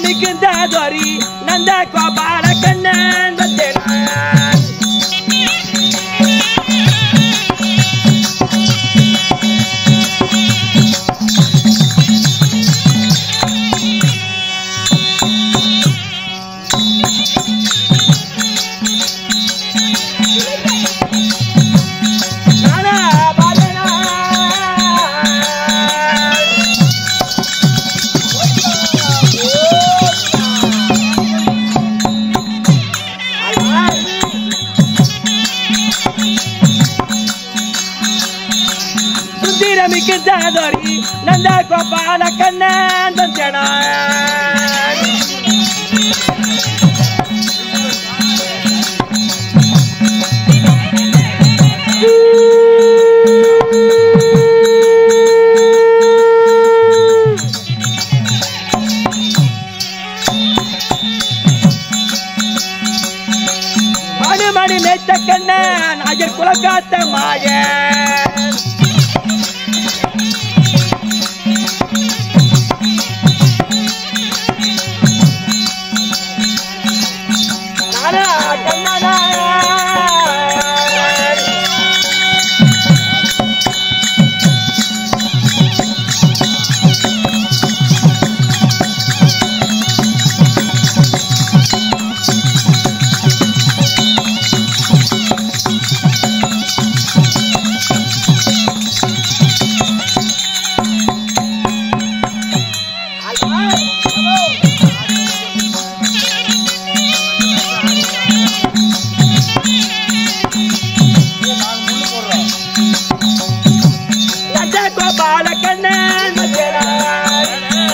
சுந்தரமிக்குந்தாதொரி நந்த கோபால கண்ணன் வந்தேனான் நானா பாலனா சுந்தரமிக்கு தாதோரி நந்த கோபால கண்ணன் வந்தேனான் மணி மணி மேய்த்த கண்ணன் அஜர் குலக்காத்த மாயன் நானா கண்ணனா நந்த கோபால கண்ணன் வந்தேனான்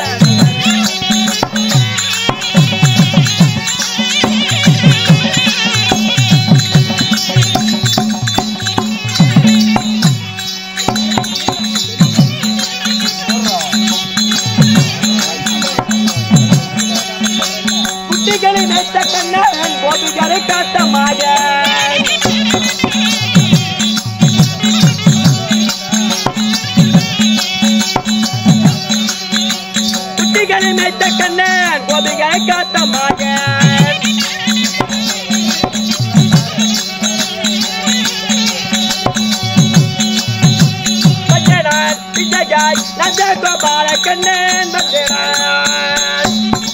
குட்டிகளை மேய்த்த கண்ணன் கோபிகளை காத்த மாயன் குட்டிகளை மேய்த்த கண்ணன் கோபிகளை காத்த மாயன் வந்தனான் பிச்சையாய் நந்த கோபால கண்ணன் வந்தனான்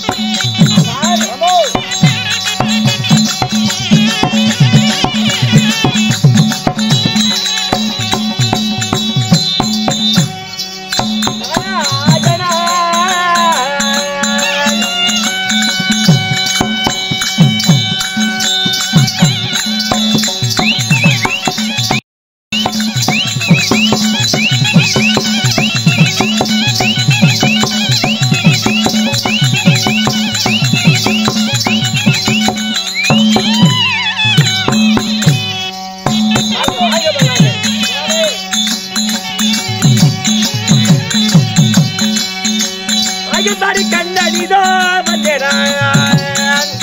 அகிதாரி கண்ணனிதோ வந்தேனான்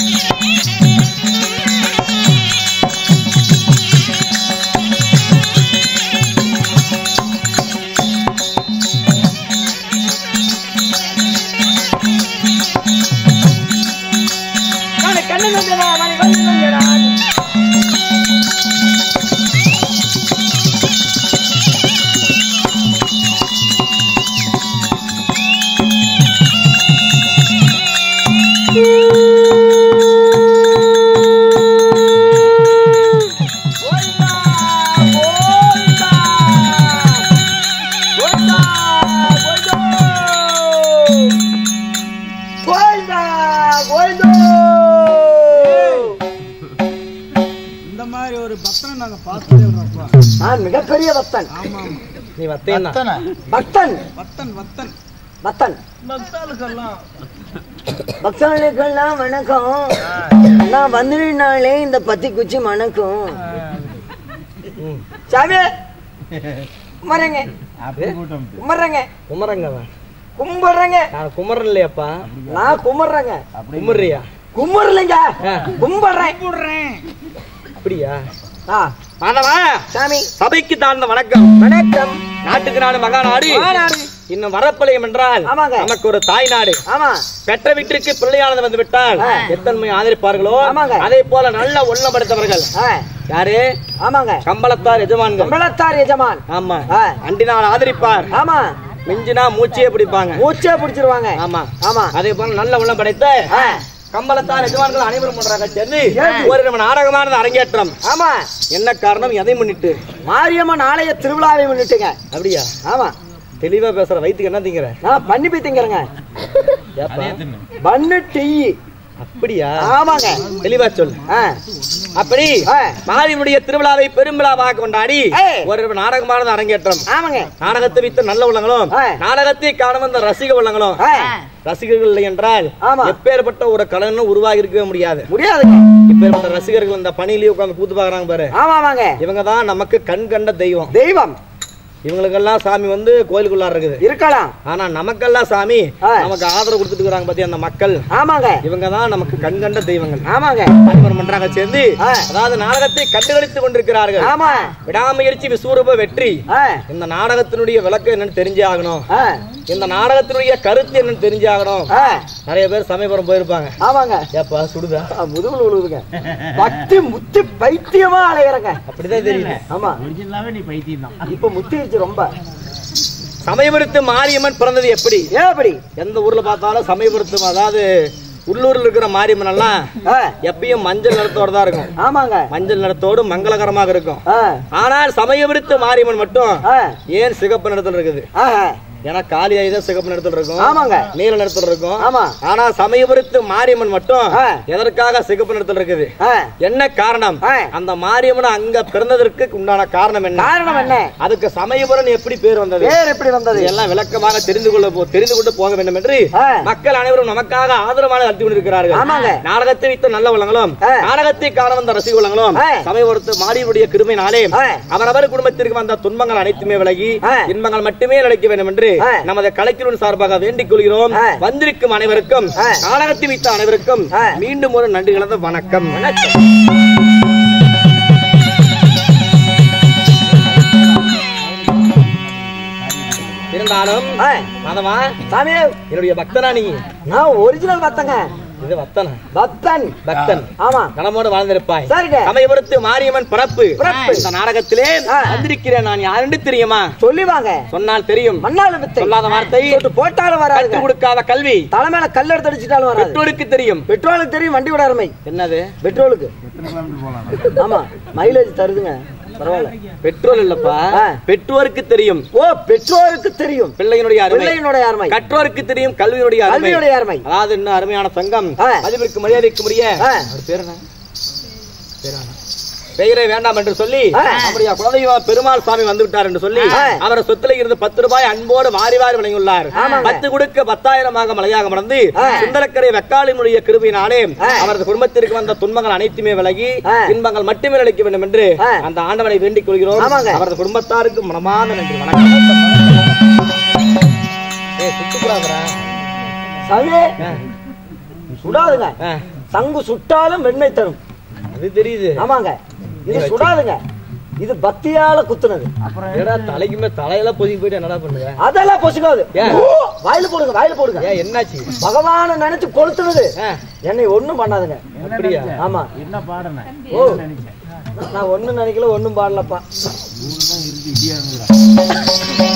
நான் கண்ணன் வந்தேனா மணி வந்து வந்தேனான் Vuelta, vuelta, vuelta, vuelta, vuelta, இந்த மாதிரி ஒரு பக்தனை நாங்க பார்த்ததே இல்லப்பா நான் மிகப்பெரிய பக்தன் ஆமா ஆமா நீ வத்தேன் பக்தன் வத்தன் வத்தன் பக்தன் பக்தாளுக்கெல்லாம் பக்தர்களுக்கெல்லாம் வணக்கம் நான் வந்துனாலே இந்த பத்தி குச்சி மணக்கும் சாமி குமரங்க குமரங்க குமரங்க கும்பிடுறேங்க நான் குமரன் இல்லையாப்பா நான் கும்பிடுறேங்க குமரியா கும்பிடலைங்க ஆ. கும்பிடுறேன் போடுறேன் அப்படியா ஆ மாதவா சாமி சபைக்கு தாழ்ந்த வணக்கம் வணக்கம் நாட்டுக்கு நாடு மகாநாடு மாநாடு இன்னும் வரப்பழையம் என்றால் ஆமாங்க. நமக்கு ஒரு தாய் நாடு ஆமா பெற்ற வீட்டிற்கு பிள்ளையானது வந்து விட்டால் எத்தன்மை ஆதரிப்பார்களோ ஆமாங்க. அதே போல நல்ல உள்ளம் படைத்தவர்கள் ஆ, யாரு ஆமாங்க கம்பளத்தார் எஜமான்கள் கம்பளத்தார் எஜமான் ஆமா ஆ. அண்டினால் ஆதரிப்பார் ஆமா மிஞ்சினா மூச்சையே பிடிப்பாங்க மூச்சே பிடிச்சிருவாங்க ஆமா ஆமா அதே போல நல்ல உள்ளம் படைத்த ஆ, கம்பளத்தார் எஜமான்கள் அனைவரும் ஒன்றாக சேர்ந்து சேர்ந்து. ஒரு நம்ம நாடகமானது அரங்கேற்றம் ஆமா என்ன காரணம் எதை முன்னிட்டு மாரியம்மன் ஆலய திருவிழாவை முன்னிட்டுங்க அப்படியா ஆமா தெளிவா பேசுற வயிற்றுக்கு என்ன திங்கிற நான் பண்ணி போய் திங்கிறேங்க ஏப்பா? பண்ணு டீ அப்படியா ஆமாங்க தெளிவா சொல்லு ஆ, அப்படி ஆ. மாரிமுடைய திருவிழாவை பெருவிழாவாக கொண்டாடி ஏய். ஒரு நாடகமானது அரங்கேற்றம் ஆமாங்க நாடகத்தை வித்து நல்ல உள்ளங்களும் ஆ. நாடகத்தை காண வந்த ரசிக உள்ளங்களும் ஆ, ரசிகர்கள் இல்லை என்றால் ஆமா. எப்பேற்பட்ட ஒரு கலனும் உருவாகி இருக்கவே முடியாது முடியாதுங்க இப்பேற்பட்ட ரசிகர்கள் இந்த பணியிலேயே உட்கார்ந்து கூத்து பாக்குறாங்க பாரு ஆமா ஆமாங்க இவங்க தான் நமக்கு கண் கண்ட தெய்வம் தெய்வம் இவங்களுக்கெல்லாம் சாமி வந்து கோயிலுக்குள்ளார இருக்குது இருக்கலாம் ஆனா நமக்கெல்லாம் சாமி ஆ. நமக்கு ஆதரவு கொடுத்துட்டு இருக்காங்க பாத்தியா அந்த மக்கள் ஆமாங்க இவங்க தான் நமக்கு கண் கண்ட தெய்வங்கள் ஆமாங்க அனைவரும் ஒன்றாக சேர்ந்து ஆ. அதாவது நாடகத்தை கண்டுகளித்துக் கொண்டிருக்கிறார்கள் ஆமா விடாமுயற்சி விஸ்வரூப வெற்றி ஆ, இந்த நாடகத்தினுடைய விளக்கம் என்னன்னு தெரிஞ்சே ஆகணும் ஆ, இந்த நாடகத்தினுடைய கருத்து என்னன்னு தெரிஞ்சே ஆகணும் ஆ, நிறைய பேர் சமயபுரம் போயிருப்பாங்க ஆமாங்க ஏப்பா சுடுதா ஆ, முதுகுல விழுதுங்க பக்தி முத்தி பைத்தியமா அலைகிறங்க அப்படிதான் தெரியுது ஆமா ஒரிஜினலாவே நீ பைத்தியம் தான் இப்ப முத்திருச்சு ரொம்ப சமயபுரத்து மாரியம்மன் பிறந்தது எப்படி ஏன் அப்படி எந்த ஊர்ல பார்த்தாலும் சமயபுரத்து அதாவது உள்ளூர்ல இருக்கிற மாரியம்மன் எல்லாம் ஆ, எப்பயும் மஞ்சள் நிறத்தோட தான் இருக்கும் ஆமாங்க மஞ்சள் நிறத்தோடு மங்களகரமாக இருக்கும் ஆ, ஆனால் சமயபுரத்து மாரியம்மன் மட்டும் ஆ, ஏன் சிகப்பு நிறத்தில் இருக்குது ஆஹா, ஏன்னா காளியாய் தான் சிகப்பு நிறத்தில் இருக்கும் ஆமாங்க நீல நிறத்தில் இருக்கும் ஆமா ஆனா சமயபுரத்து மாரியம்மன் மட்டும் ஆ. எதற்காக சிகப்பு நிறத்தில் இருக்குது ஆ, என்ன காரணம் ஆ. அந்த மாரியம்மன் அங்க பிறந்ததற்கு உண்டான காரணம் என்ன காரணம் என்ன அதுக்கு சமயபுரம் எப்படி பேர் வந்தது பேர் எப்படி வந்தது எல்லாம் விளக்கமாக தெரிந்து கொள்ள போ- தெரிந்து கொண்டு போக வேண்டும் என்று ஆ. மக்கள் அனைவரும் நமக்காக ஆதரவான நடத்தி கொண்டிருக்கிறார்கள் ஆமாங்க. நாடகத்தை வைத்த நல்ல உள்ளங்களும் ஆ. நாடகத்தை காண வந்த ரசிக உள்ளங்களும் ஆ. சமயபுரத்து மாரியனுடைய கிருமையினாலே ஆ. அவரவர் குடும்பத்திற்கு வந்த துன்பங்கள் அனைத்துமே விலகி ஆ. இன்பங்கள் மட்டுமே நிலைக்க வேண்டும் என்று ஆ. நமது கலைக்குழுவின் சார்பாக வேண்டிக் கொள்கிறோம் ஆ. வந்திருக்கும் அனைவருக்கும் ஆ. நாடகத்தை வைத்த அனைவருக்கும் ஆ. மீண்டும் ஒரு நன்றி கலந்த வணக்கம் இருந்தாலும் ஆ, மாதவா சாமி என்னுடைய பக்தனா நீ நான் ஒரிஜினல் பத்தங்க இது வத்தனா பக்தன் பக்தன் ஆமா நலமோடு வாழ்ந்திருப்பாய் சரிங்க. சமயபுரத்து மாரியம்மன் பிறப்பு பிறப்பு. இந்த நாடகத்திலே ஆ. வந்திருக்கிறேன் நான் யாருன்னு தெரியுமா சொல்லி வாங்க சொன்னால் தெரியும் மண்ணால வித்தை சொல்லாத வார்த்தை தொட்டு போட்டாலும் வராது கற்றுக் கொடுக்காத கல்வி தலைமையில கல் எடுத்து அடிச்சிட்டாலும் வராது பெற்றோருக்கு தெரியும் பெட்ரோலுக்கு தெரியும் வண்டி விட அருமை என்னது பெட்ரோலுக்கு எத்தனை கிலோமீட்டர் போகலாம் ஆமா மைலேஜ் தருதுங்க பரவாயில்ல பெட்ரோல் இல்லப்பா ஆ. பெற்றோருக்கு தெரியும் ஓ பெட்ரோலுக்கு தெரியும் பிள்ளையினுடைய அருமை பிள்ளையினுடைய அருமை கற்றோருக்கு தெரியும் கல்வியினுடைய அருமை கல்வியுடைய அருமை அதாவது இன்னும் அருமையான சங்கம் ஆ. மதிப்பிற்கு மரியாதைக்கு உரிய ஆ. அவர் பேர் என்ன பேரானா? பெயரை வேண்டாம் என்று சொல்லி ஆ. நம்முடைய குலதெய்வ பெருமாள் சாமி வந்து விட்டார் என்று சொல்லி ஆ. அவர் சொத்துல இருந்து பத்து ரூபாய் அன்போடு வாரி வாரி வழங்கியுள்ளார் ஆமாங்க. பத்து கொடுக்க பத்தாயிரமாக மலையாக மறந்து ஆ. சுந்தரக்கரை வெக்காளினுடைய கிருபினாலே ஆ. அவரது குடும்பத்திற்கு வந்த துன்பங்கள் அனைத்துமே விலகி ஆ. இன்பங்கள் மட்டுமே நிலைக்க வேண்டும் என்று ஆ. அந்த ஆண்டவனை வேண்டிக் கொள்கிறோம் ஆமாங்க. அவரது குடும்பத்தாருக்கு மனமான நன்றி வணக்கம் ஏய், சுத்துக்குறாங்கடா. சாமி ஆ. சுடாதுங்க ஆ. சங்கு சுட்டாலும் வெண்மை தரும் அது தெரியுது ஆமாங்க இது சுடாதுங்க இது பக்தியால குத்துனது ஏடா தலைக்கு மேல தலையெல்லாம் பொதுக்கி போயிட்டு என்னடா பண்ணுங்க அதெல்லாம் பொசுக்காது ஏன்? ஓ, வாயில போடுங்க வாயில போடுங்க ஏன் என்னாச்சு பகவான நினைச்சு கொளுத்துனது ஆ, என்னை ஒண்ணும் பண்ணாதுங்க அப்படியா ஆமா என்ன பாடுனேன் ஓ நினைச்சேன் நான் ஒண்ணும் நினைக்கல ஒண்ணும் பாடலப்பா ஊர்லாம் இருக்கு இடியா இருந்துடா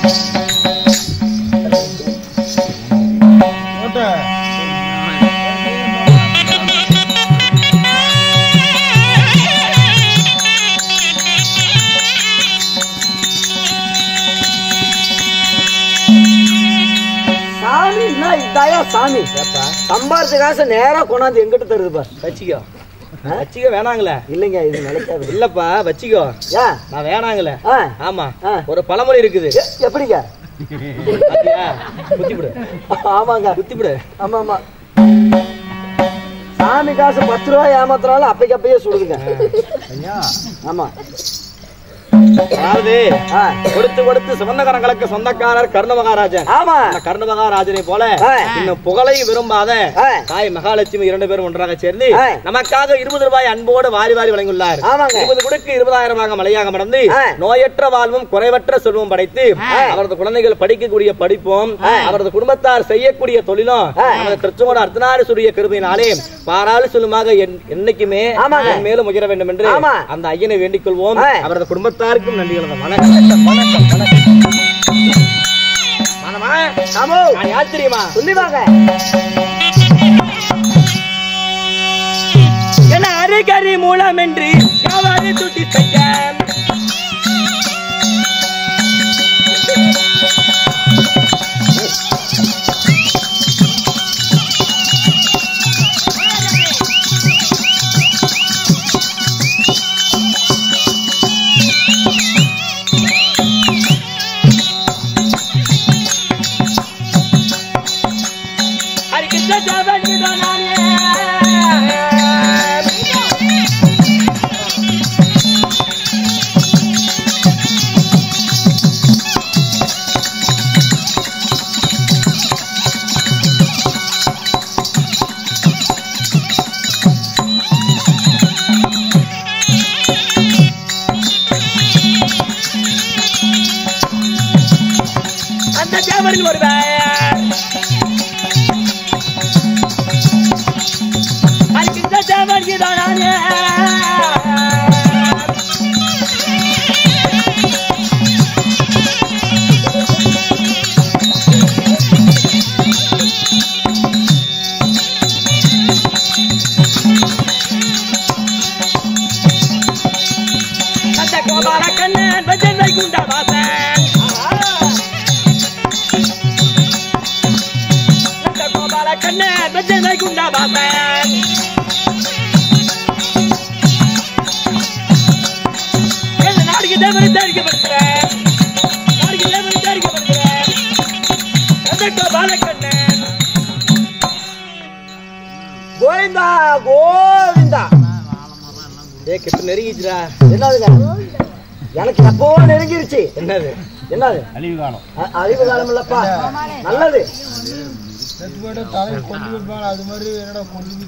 சாமி என்ன இதாயா சாமி ஏப்பா சம்பாரிச்ச காசை நேரா கொண்டாந்து எங்கிட்ட தருது பார் வச்சிக்கோ வச்சிக்க வேணாங்களே இல்லைங்க இது நினைக்காது இல்லப்பா வச்சிக்கோ ஏன் நான் வேணாங்களே ஆ, ஆமா ஆ. ஒரு பழமொழி இருக்குது எ- எப்படிங்க பாத்தியா? குத்திவிடு ஆமாங்க குத்திவிடு ஆமா ஆமா சாமி காசு பத்து ரூபாய் ஏமாத்துறாலும் அப்பைக்கு அப்பயே சுடுதுங்க ஐயா ஆமா அதாவது ஆ. கொடுத்து கொடுத்து சிவந்த கரங்களுக்கு சொந்தக்காரர் கர்ண மகாராஜன் ஆமா அந்த கர்ண மகாராஜனை போல ஆ. இன்னும் புகழை விரும்பாத ஆ. தாய் மகாலட்சுமி இரண்டு பேரும் ஒன்றாக சேர்ந்து ஆ. நமக்காக இருபது ரூபாய் அன்போடு வாரி வாரி வழங்கியுள்ளார் ஆமாங்க. இருபது கொடுக்கு இருபதாயிரமாக மலையாக மடந்து ஆ. நோயற்ற வாழ்வும் குறைவற்ற செல்வம் படைத்து அவரது குழந்தைகள் படிக்கக்கூடிய படிப்பும் அவரது குடும்பத்தார் செய்யக்கூடிய தொழிலும் நமது திருச்செங்கோடு அர்த்தநாரீஸ்வரிய கிருபையினாலே பாராளு சொல்லுமாக என்- என்னைக்குமே ஆமாங்க. என் மேலும் உயர வேண்டும் என்று ஆமா. அந்த ஐயனை வேண்டிக் கொள்வோம் ஆ. அவரது குடும்பத்தாருக்கும் நன்றி வணக்கம் வணக்கம் வணக்கம் வணக்கம் மானமா, சாமு நான் யார் தெரியுமா சொல்லி வாங்க என அருகரி மூலம் என்று யாவாறு துட்டி செய்ய அருகின்ற ஜவனிதான் நானே அந்த தேவர்கள் ஒருவர் அருகின்ற தேவர்கள் நானே அந்த கோபால கண்ணன் பஜன் வைகுண்ட வாசன் அந்த கோபால கண்ணன் பஜன் வைகுண்ட வாசன் எந்த நாடுக்கு தேவரை தரிக்கப்படுகிறேன் நாடுக்கு தேவரை தரிக்கப்படுகிறேன் அந்த கோபால கண்ணன் கோவிந்தா கோவிந்தா ஏ கிட்ட நெருங்கிச்சுடா என்னதுங்க எனக்கு எப்போ நெருங்கிருச்சு என்னது என்னது அழிவு காலம் அ- அறிவு காலம் இல்லப்பா நல்லது செத்து போயிட்டு தலையை கொண்டு வைப்பாங்க அது மாதிரி என்னடா கொண்டு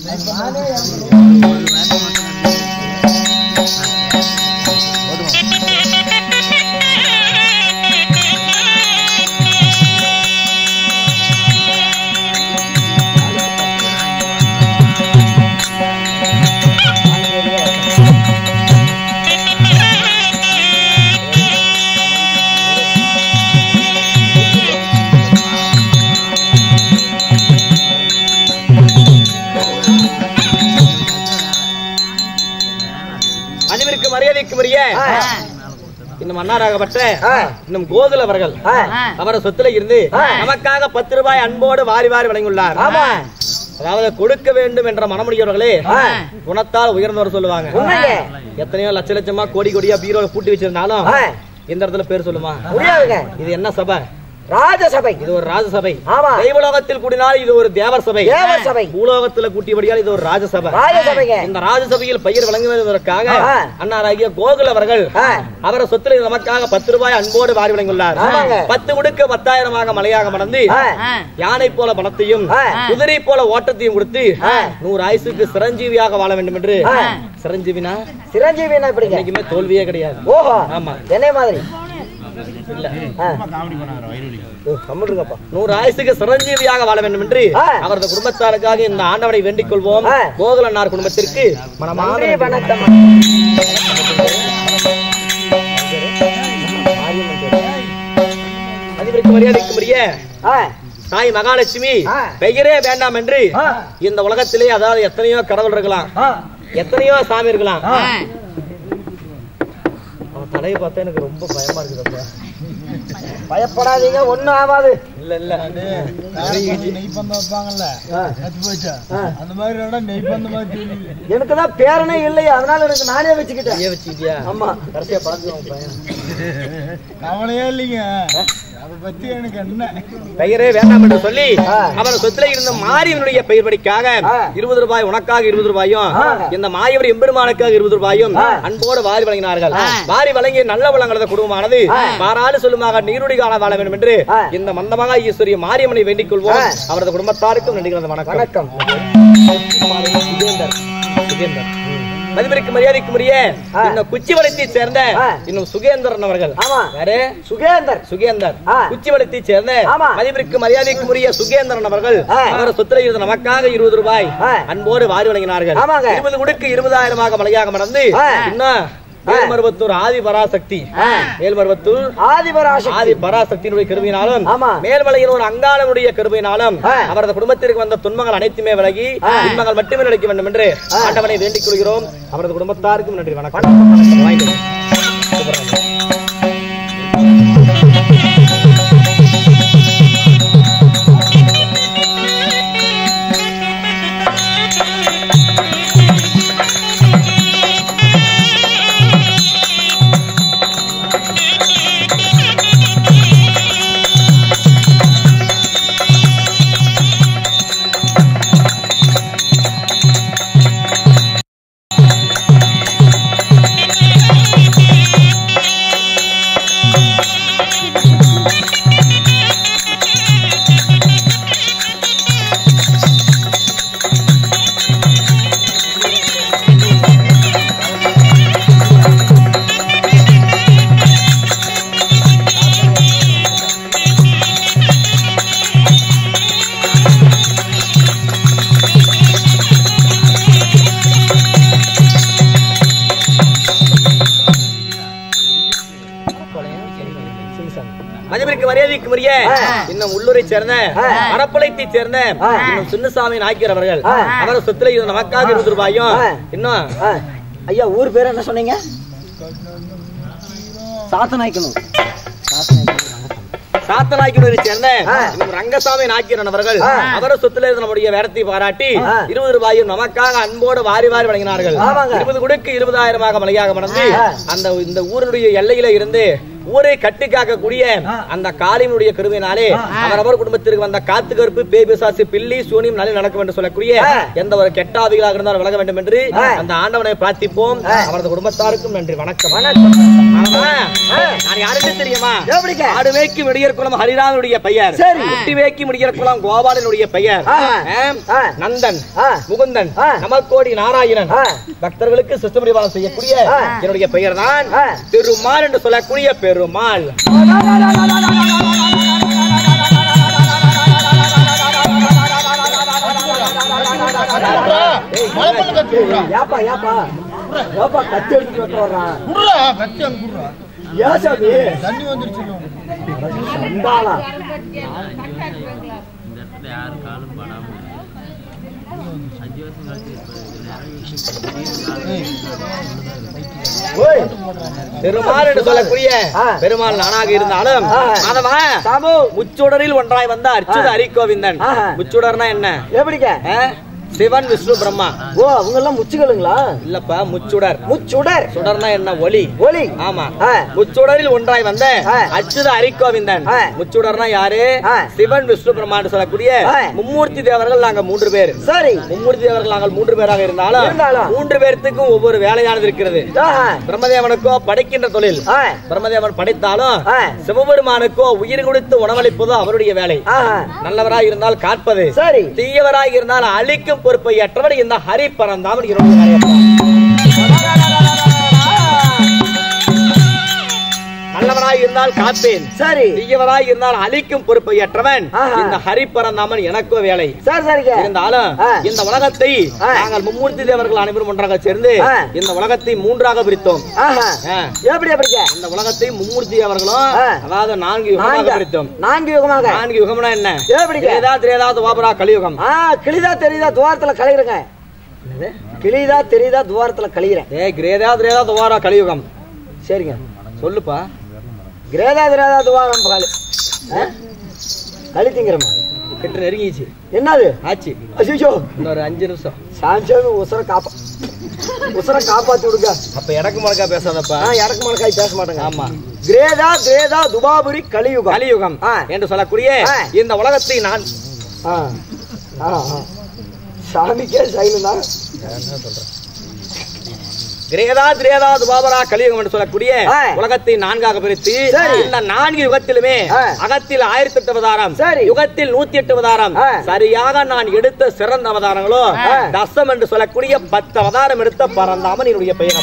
அனைவருக்கு மரியாதைக்கு உரிய இன்னும் மன்னாராகப்பட்ட ஆ. இன்னும் கோகுல் அவர்கள் ஆ. அவர சொத்துல இருந்து நமக்காக பத்து ரூபாய் அன்போடு வாரி வாரி வழங்கியுள்ளார் ஆமா அதாவது கொடுக்க வேண்டும் என்ற மனமுடியவர்களே ஆ. குணத்தால் உயர்ந்தவர் சொல்லுவாங்க உண்மைங்க எத்தனையோ லட்ச லட்சமா கோடி கோடியா பீரோல பூட்டி வச்சிருந்தாலும் ஆ. இந்த இடத்துல பேர் சொல்லுமா முடியாதுங்க இது என்ன சபை ராஜசபை இது ஒரு ராஜசபை ஆமா. தெய்வலோகத்தில் கூடினால் இது ஒரு தேவர் சபை தேவர் சபை. பூலோகத்துல கூட்டியபடியால் இது ஒரு ராஜசபை ராஜசபைங்க இந்த ராஜசபையில் பெயர் வழங்குவதற்காக ஆ. அன்னாராகிய கோகுல் அவர்கள் ஆ. அவர சொத்துல நமக்காக பத்து ரூபாய் அன்போடு வாரி வழங்கியுள்ளார் ஆமாங்க. பத்து முடுக்க பத்தாயிரமாக மலையாக மடந்து ஆ. யானை போல பணத்தையும் ஆ. குதிரை போல ஓட்டத்தையும் கொடுத்து ஆ. நூறு ஆயுசுக்கு சிரஞ்சீவியாக வாழ வேண்டும் என்று ஆ. சிரஞ்சீவினா சிரஞ்சீவினா எப்படிங்க என்னைக்குமே தோல்வியே கிடையாது ஓஹோ ஆமா என்னைய மாதிரி இல்ல ஆ. காமெடி பண்ணாரு வயிறு ஓ, கம்முடுங்கப்பா நூறு ஆயுசுக்கு சிரஞ்சீவியாக வாழ வேண்டும் என்று ஆ. அவரது குடும்பத்தாருக்காக இந்த ஆண்டவனை வேண்டிக் கொள்வோம் ஆ. கோகுலன்னார் குடும்பத்திற்கு மனமான நன்றி நன்றி. வணக்கம் அதிபருக்கு மரியாதைக்குரிய ஆ, தாய் மகாலட்சுமி ஆ. பெயரே வேண்டாம் என்று ஆ. இந்த உலகத்திலே அதாவது எத்தனையோ கடவுள் இருக்கலாம் ஆ, எத்தனையோ சாமி இருக்கலாம் ஆ. அவன் தலையை பார்த்தா எனக்கு ரொம்ப பயமா இருக்குதுப்பா பயப்படாதீங்க ஒண்ணும் ஆகாது இல்ல இல்ல நெய் பந்தம் வைப்பாங்கல்ல ஆ, செத்து போச்சா ஆ. அந்த மாதிரி இடம் நெய் பந்தம் மாதிரி தெரியுது எனக்கு தான் பேரனே இல்லையா அதனால எனக்கு நானே வச்சுக்கிட்டேன் கையை வச்சுக்கிட்டியா ஆமா கடைசியா பார்த்து பையன் கவலையே இல்லைங்க அதை பத்தி எனக்கு என்ன பெயரே வேண்டாம் என்று சொல்லி அவர் சொத்துல இருந்த மாரியவனுடைய பெயர் படிக்காக இருபது ரூபாய் உனக்காக இருபது ரூபாயும் இந்த மாயவர் எம்பெருமானுக்காக இருபது ரூபாயும் அன்போடு வாரி வழங்கினார்கள் வாரி வழங்கிய நல்ல வளங்களது குடும்பமானது மாறாடு சொல்லுமாக நீருடி கால வாழ வேண்டும் என்று இந்த மந்தமாக ஈஸ்வரிய மாரியம்மனை வேண்டிக் கொள்வோம் அவரது குடும்பத்தாருக்கும் நன்றிகளது வணக்கம் வணக்கம் சுகேந்தர் சுகேந்தர் மதிப்பிற்கு மரியாதைக்குரிய இந்த குச்சிவளத்தை சேர்ந்த இன்னும் சுகேந்திரன் அவர்கள் ஆமா. யாரு சுகேந்தர் சுகேந்தர் ஆ. குச்சிவளத்தை சேர்ந்த ஆமா. மதிப்பிற்கு மரியாதைக்குரிய சுகேந்திரன் அவர்கள் ஆ. அவர் சொத்துல இருந்த நமக்காக இருபது ரூபாய் ஆ. அன்போடு வாரி வழங்கினார்கள் ஆமாங்க. இருபது குடுக்கு இருபதாயிரமாக மலையாக மறந்து ஆ. இன்னும் மேல்மருவத்தூர் ஆதி பராசக்தி மேல்மருவத்தூர் ஆதிபராசக்தி ஆதி பராசக்தியினுடைய கருவினாலும் ஆமா. மேல்மலையின் ஒரு அங்காளனுடைய கருவினாலும் ஆ. அவரது குடும்பத்திற்கு வந்த துன்பங்கள் அனைத்துமே விலகி இன்பங்கள் மட்டுமே நினைக்க வேண்டும் என்று ஆண்டவனை வேண்டிக் கொள்கிறோம் அவரது குடும்பத்தாருக்கும் நன்றி வணக்கம் வாங்கிக்கோங்க. சூப்பரா. மதிப்பிற்கு மரியாதைக்குரிய இன்னும் உள்ளூரை சேர்ந்த மரப்பளைத்தை சேர்ந்த இன்னும் சின்னசாமி நாய்க்கர் அவர்கள் அவர் சொத்துல இது நமக்காக இருபது ரூபாயும் இன்னும் ஆ. ஐயா ஊர் பேர் என்ன சொன்னீங்க சாத்தநாய்க்கணும் சாத்தநாய்க்கரை சேர்ந்த இன்னும் ரங்கசாமி நாய்க்கிறன் அவர்கள் அவர் சொத்துல இருந்து நம்முடைய வேடத்தை பாராட்டி இருபது ரூபாயும் நமக்காக அன்போடு வாரி வாரி வழங்கினார்கள் ஆமாங்க. இருபது குடுக்கு இருபதாயிரமாக மலையாக மறந்து அந்த இந்த ஊரினுடைய எல்லையில இருந்து ஊரை கட்டி காக்கக்கூடிய அந்த காளியினுடைய கருவினாலே அவரவர் குடும்பத்திற்கு வந்த காத்து கருப்பு பேய் பிசாசு பில்லி சூனியம் நல்ல நடக்கும் என்று சொல்லக்கூடிய எந்த ஒரு கெட்ட ஆவிகளாக இருந்தாலும் விலக வேண்டும் என்று அந்த ஆண்டவனை பிரார்த்திப்போம் அவரது குடும்பத்தாருக்கும் நன்றி வணக்கம் ஆமா. நான் யாருக்கு தெரியுமா எப்படிங்க? ஆடு வேக்கி முடியர் குலம் ஹரிராமனுடைய பெயர் சரி. குட்டி வேக்கி முடியர் குலம் கோபாலனுடைய பெயர் ஆ. ஆம். ஆ. நந்தன் ஆ. முகுந்தன் ஆ. கமல்கோடி நாராயணன் ஆ. பக்தர்களுக்கு சிஸ்டமரிவாதம் செய்யக்கூடிய ஆ. என்னுடைய பெயர் தான் ஆ. பெருமாள் என்று சொல்லக்கூடிய பெருமாள் மலைப்பள்ளம் கட்டி விடுறா ஏப்பா ஏப்பா ஏப்பா கத்தி எடுத்துட்டு வெட்ட வர்றான் குடுறா கட்டி அங்க குடுறா ஏன் சாமி தண்ணி வந்துருச்சு சண்டாளா ஓய் பெருமாள் என்று சொல்லக்கூடிய ஆ. பெருமாள் நானாக இருந்தாலும் ஆ. மாதவா சாமு முச்சுடரில் ஒன்றாய் வந்த அர்ச்சுத ஹரிகோவிந்தன் ஆஹா. முச்சுடர்னா என்ன எப்படிங்க ஆ? சிவன் விஷ்ணு பிரம்மா ஓ அவங்க எல்லாம் முச்சுகளுங்களா இல்லப்பா முச்சுடர் முச்சுடர் சுடர்னா என்ன ஒளி ஒலி ஆமா ஆ. முச்சுடரில் ஒன்றாய் வந்த ஆ. அச்சுத ஹரிகோவிந்தன் ஆ. முச்சுடர்னா யாரு ஆ. சிவன் விஷ்ணு பிரம்மான்னு சொல்லக்கூடிய ஆ. மும்மூர்த்தி தேவர்கள் நாங்க மூன்று பேர் சரி மும்மூர்த்தி தேவர்கள் நாங்கள் மூன்று பேராக இருந்தாலும் இருந்தாலும். மூன்று பேர்த்துக்கும் ஒவ்வொரு வேலையானது இருக்கிறது ஆஹா. பிரம்மதேவனுக்கோ படைக்கின்ற தொழில் ஆ. பிரம்மதேவன் படைத்தாலும் ஆ. சிவபெருமானுக்கோ உயிர் கொடுத்து உணவளிப்பதோ அவருடைய வேலை ஆஹா. நல்லவராய் இருந்தால் காட்பது சரி தீயவராய் இருந்தால் அழிக்கும் பொறுப்பை ஏற்றவர் இந்த ஹரி பரந்தாமன் என்னுடைய வேலையப்பா. நல்லவராய் இருந்தால் காப்பேன் சரி தீயவராய் இருந்தால் அழிக்கும் பொறுப்பை ஏற்றவன் ஆஹா. இந்த ஹரி பரந்தாமன் எனக்கோ வேலை சரி சரிங்க இருந்தாலும் ஆ. இந்த உலகத்தை ஆ. நாங்கள் மும்மூர்த்தி தேவர்கள் அனைவரும் ஒன்றாக சேர்ந்து ஆ. இந்த உலகத்தை மூன்றாக பிரித்தோம் ஆஹா. ஆ. எப்படி எப்படிங்க இந்த உலகத்தை மும்மூர்த்தி அவர்களும் ஆ. அதாவது நான்கு யுகமாக நான்கு பிரித்தோம் நான்கு யுகமாக நான்கு யுகம்னா என்ன எப்படிங்க? திரேதா திரேதா துவாபரா கலியுகம் ஆ கிளிதா தெரியுதா துவாரத்துல கழிகிறேங்க கிளிதா தெரியுதா துவாரத்துல கழிகிறேன் ஏ கிரேதா திரேதா துவாரா கலியுகம் சரிங்க சொல்லுப்பா கிரேதா திரேதா துவாரம் காலி ஆ? களி திங்கிறமா கிட்ட நெருங்கிச்சு என்னது ஆச்சு அசிஷோ இன்னொரு அஞ்சு நிமிஷம் சாஞ்சாமி உசுர காப்பா உசுர காப்பாத்தி விடுங்க அப்ப எனக்கு முழக்கா பேசாதப்பா நான் இடக்கு மணக்காய் பேச மாட்டேங்க ஆமா கிரேதா கிரேதா துபாபுரி கலியுகம் கலியுகம் ஆ. என்று சொல்லக்கூடிய ஆ. இந்த உலகத்தை நான் ஆ. ஆ, ஆ. சாமிக்கே சைலன் தான் கிரேதா திரேதா துபாபரா கலியுகம் என்று சொல்லக்கூடிய ஆ. உலகத்தை நான்காக பிரித்து சரி. இந்த நான்கு யுகத்திலுமே ஆ. அகத்தில் ஆயிரத்தி எட்டு அவதாரம் சரி. யுகத்தில் நூத்தி எட்டு அவதாரம் ஆ. சரியாக நான் எடுத்த சிறந்த அவதாரங்களோ ஆ. தசம் என்று சொல்லக்கூடிய பத்து அவதாரம் எடுத்த பரந்தாமன் என்னுடைய பெயர்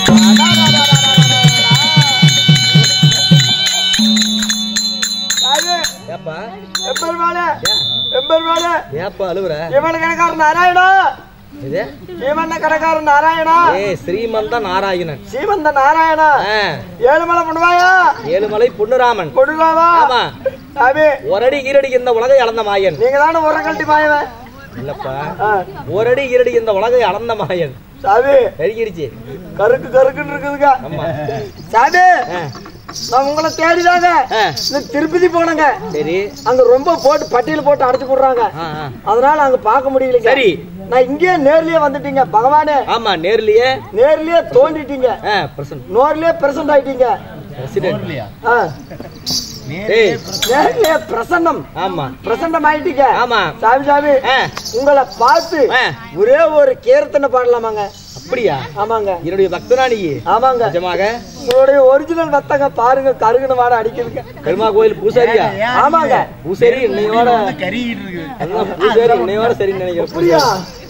ஏப்பா எம்பெருமானே எம்பெருமானே ஏப்பா அழுவுற இவன கணக்காரன் நாராயணா இது இவன கணக்காரன் நாராயணா ஏ ஸ்ரீமந்த நாராயணன் சீமந்த நாராயணா ஆ. ஏழுமலை பண்ணுவாயா ஏழுமலை பொன்னுராமன் கொடுக்காவா ஆமா சாமி ஒரடி ஈரடி இந்த உலகை அளந்த மாயன் நீங்க தானே உரம் கழட்டி மாயவன் இல்லப்பா ஆ. ஒரடி ஈரடி இந்த உலகை அளந்த மாயன் சாமி பெருகிடுச்சு கருக்கு கருக்குன்னு இருக்குதுங்க ஆமா சாமி ஆ. நான் உங்களை தேடிதாங்க ஆ. இந்த திருப்பதி போனங்க சரி அங்க ரொம்ப போட்டு பட்டியல் போட்டு அடைச்சு போடுறாங்க ஆ, ஆ. அதனால அங்க பார்க்க முடியலைங்க சரி. நான் இங்கேயே நேர்லயே வந்துட்டீங்க பகவானே ஆமா நேர்லயே நேர்லயே தோண்டிட்டீங்க ஆ, பிரசன்ட் நோர்லயே பிரசன்ட் ஆயிட்டீங்க பிரசிடென்ட் ஆ. ஏய் நேர்லயே பிரசன்னம் ஆமா பிரசன்னம் ஆயிட்டீங்க ஆமா. சாமி சாமி ஆ. உங்களை பார்த்து ஆ. ஒரே ஒரு கீர்த்தனை பாடலாமாங்க அப்படியா ஆமாங்க என்னுடைய பக்தனா நீ ஆமாங்க நிஜமாக உங்களுடைய ஒரிஜினல் வத்தங்க பாருங்க கருகுன வாட அடிக்குதுங்க பெருமா கோயில் பூசாரியா ஆமாங்க பூசாரி இன்னையோட அதான் பூசாரி இன்னையோட சரின்னு நினைக்கிறேன் அப்படியா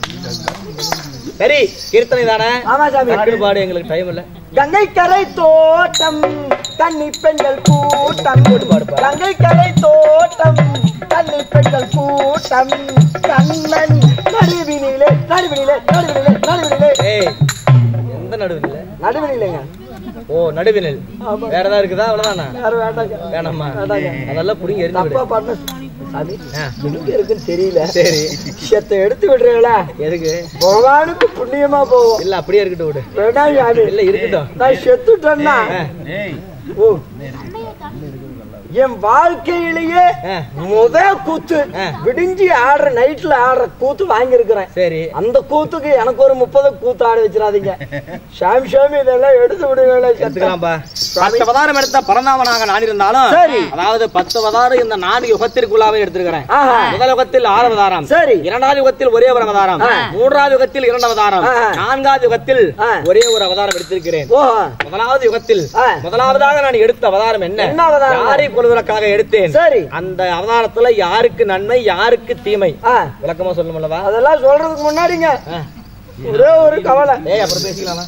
சரி கீர்த்தனை தானே ஆமா சாமி டக்குனு பாடு எங்களுக்கு டைம் இல்ல கங்கை கரை தோட்டம் கன்னி பெண்கள் கூட்டம் கங்கை கரை தோட்டம் கன்னி பெண்கள் கூட்டம் கண்ணன் நடுவினிலே நடுவினிலே நடுவினிலே நடுவினிலே ஏய் எந்த நடுவில் நடுவினிலேங்க ஓ நடுவினல் வேற ஏதாவது இருக்குதா அவ்வளவுதானா யாரும் வேண்டாங்க வேணாமா வேண்டாங்க. அதெல்லாம் புடிங்க எரிஞ்சு தப்பா விடு பண்ண சாமி ஆ. எங்க இருக்குன்னு தெரியல சரி விஷயத்தை எடுத்து விடுறீங்களா எதுக்கு பகவானுக்கு புண்ணியமா போகும் இல்ல அப்படியே இருக்கட்டும் விடு வேண்டாம் சாமி இல்ல இருக்கட்டும் நான் செத்துட்டேன்னா ஆ. ஓ என் வாழ்க்கையிலேயே ஆ. முத கூத்து ஆ. விடிஞ்சு ஆடுற நைட்ல ஆடுற கூத்து வாங்கியிருக்கிறேன் சரி அந்த கூத்துக்கு எனக்கு ஒரு முப்பது கூத்து ஆட வச்சிடாதீங்க சாமி சாமி இதெல்லாம் எடுத்து விடுவேன் எடுத்துக்கலாம்பா பத்து அவதாரம் எடுத்த பரந்தாமனாக நான் இருந்தாலும் சரி. அதாவது பத்து அவதாரம் இந்த நான்கு யுகத்திற்குள்ளாவே எடுத்திருக்கிறேன் ஆஹா. முதல் யுகத்தில் ஆறு அவதாரம் சரி இரண்டாவது யுகத்தில் ஒரே ஒரு அவதாரம் ஆ. மூன்றாவது யுகத்தில் இரண்டு அவதாரம் ஆ. நான்காவது யுகத்தில் ஆ. ஒரே ஒரு அவதாரம் எடுத்திருக்கிறேன் ஓ முதலாவது யுகத்தில் ஆ. முதலாவதாக நான் எடுத்த அவதாரம் என்ன என்ன அவதாரம்? யாரை கொள்வதற்காக எடுத்தேன் சரி அந்த அவதாரத்துல யாருக்கு நன்மை யாருக்கு தீமை ஆ விளக்கமா சொல்லணும்லவா அதெல்லாம் சொல்றதுக்கு முன்னாடிங்க ஆ. ஒரே ஒரு கவலை ஏய் அப்புறம் பேசிக்கலாமா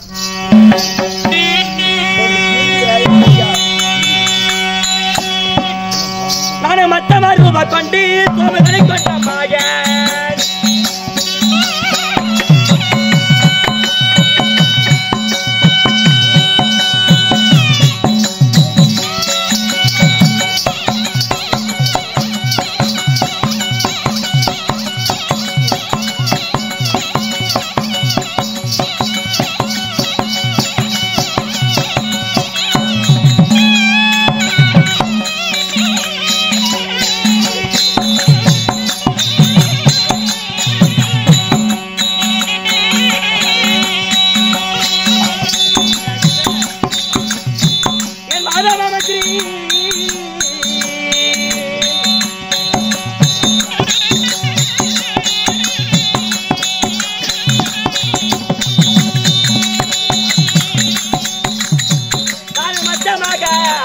நானே மத்த ரூபா கொண்டு சோமதனை கொண்ட மகன் என் மாதவ மந்திரி நான் மச்சமாக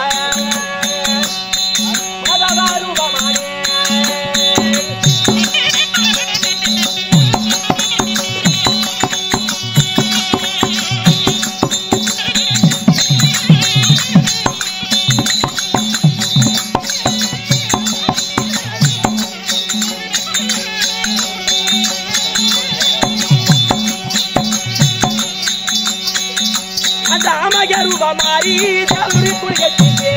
மாதவ ரூபமானே அந்த அமக ரூப மாறி தவறி குடியத்திலே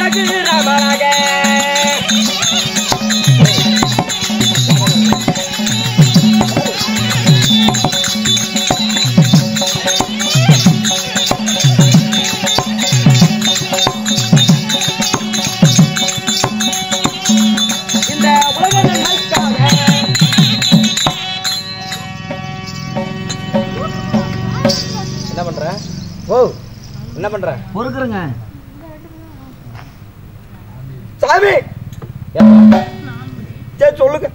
ரகு ரமரக இந்த உலக நன்மைக்காக என்ன பண்ற ஓ என்ன பண்ற பொறுக்குறங்க சாமி சரி சொல்லுங்க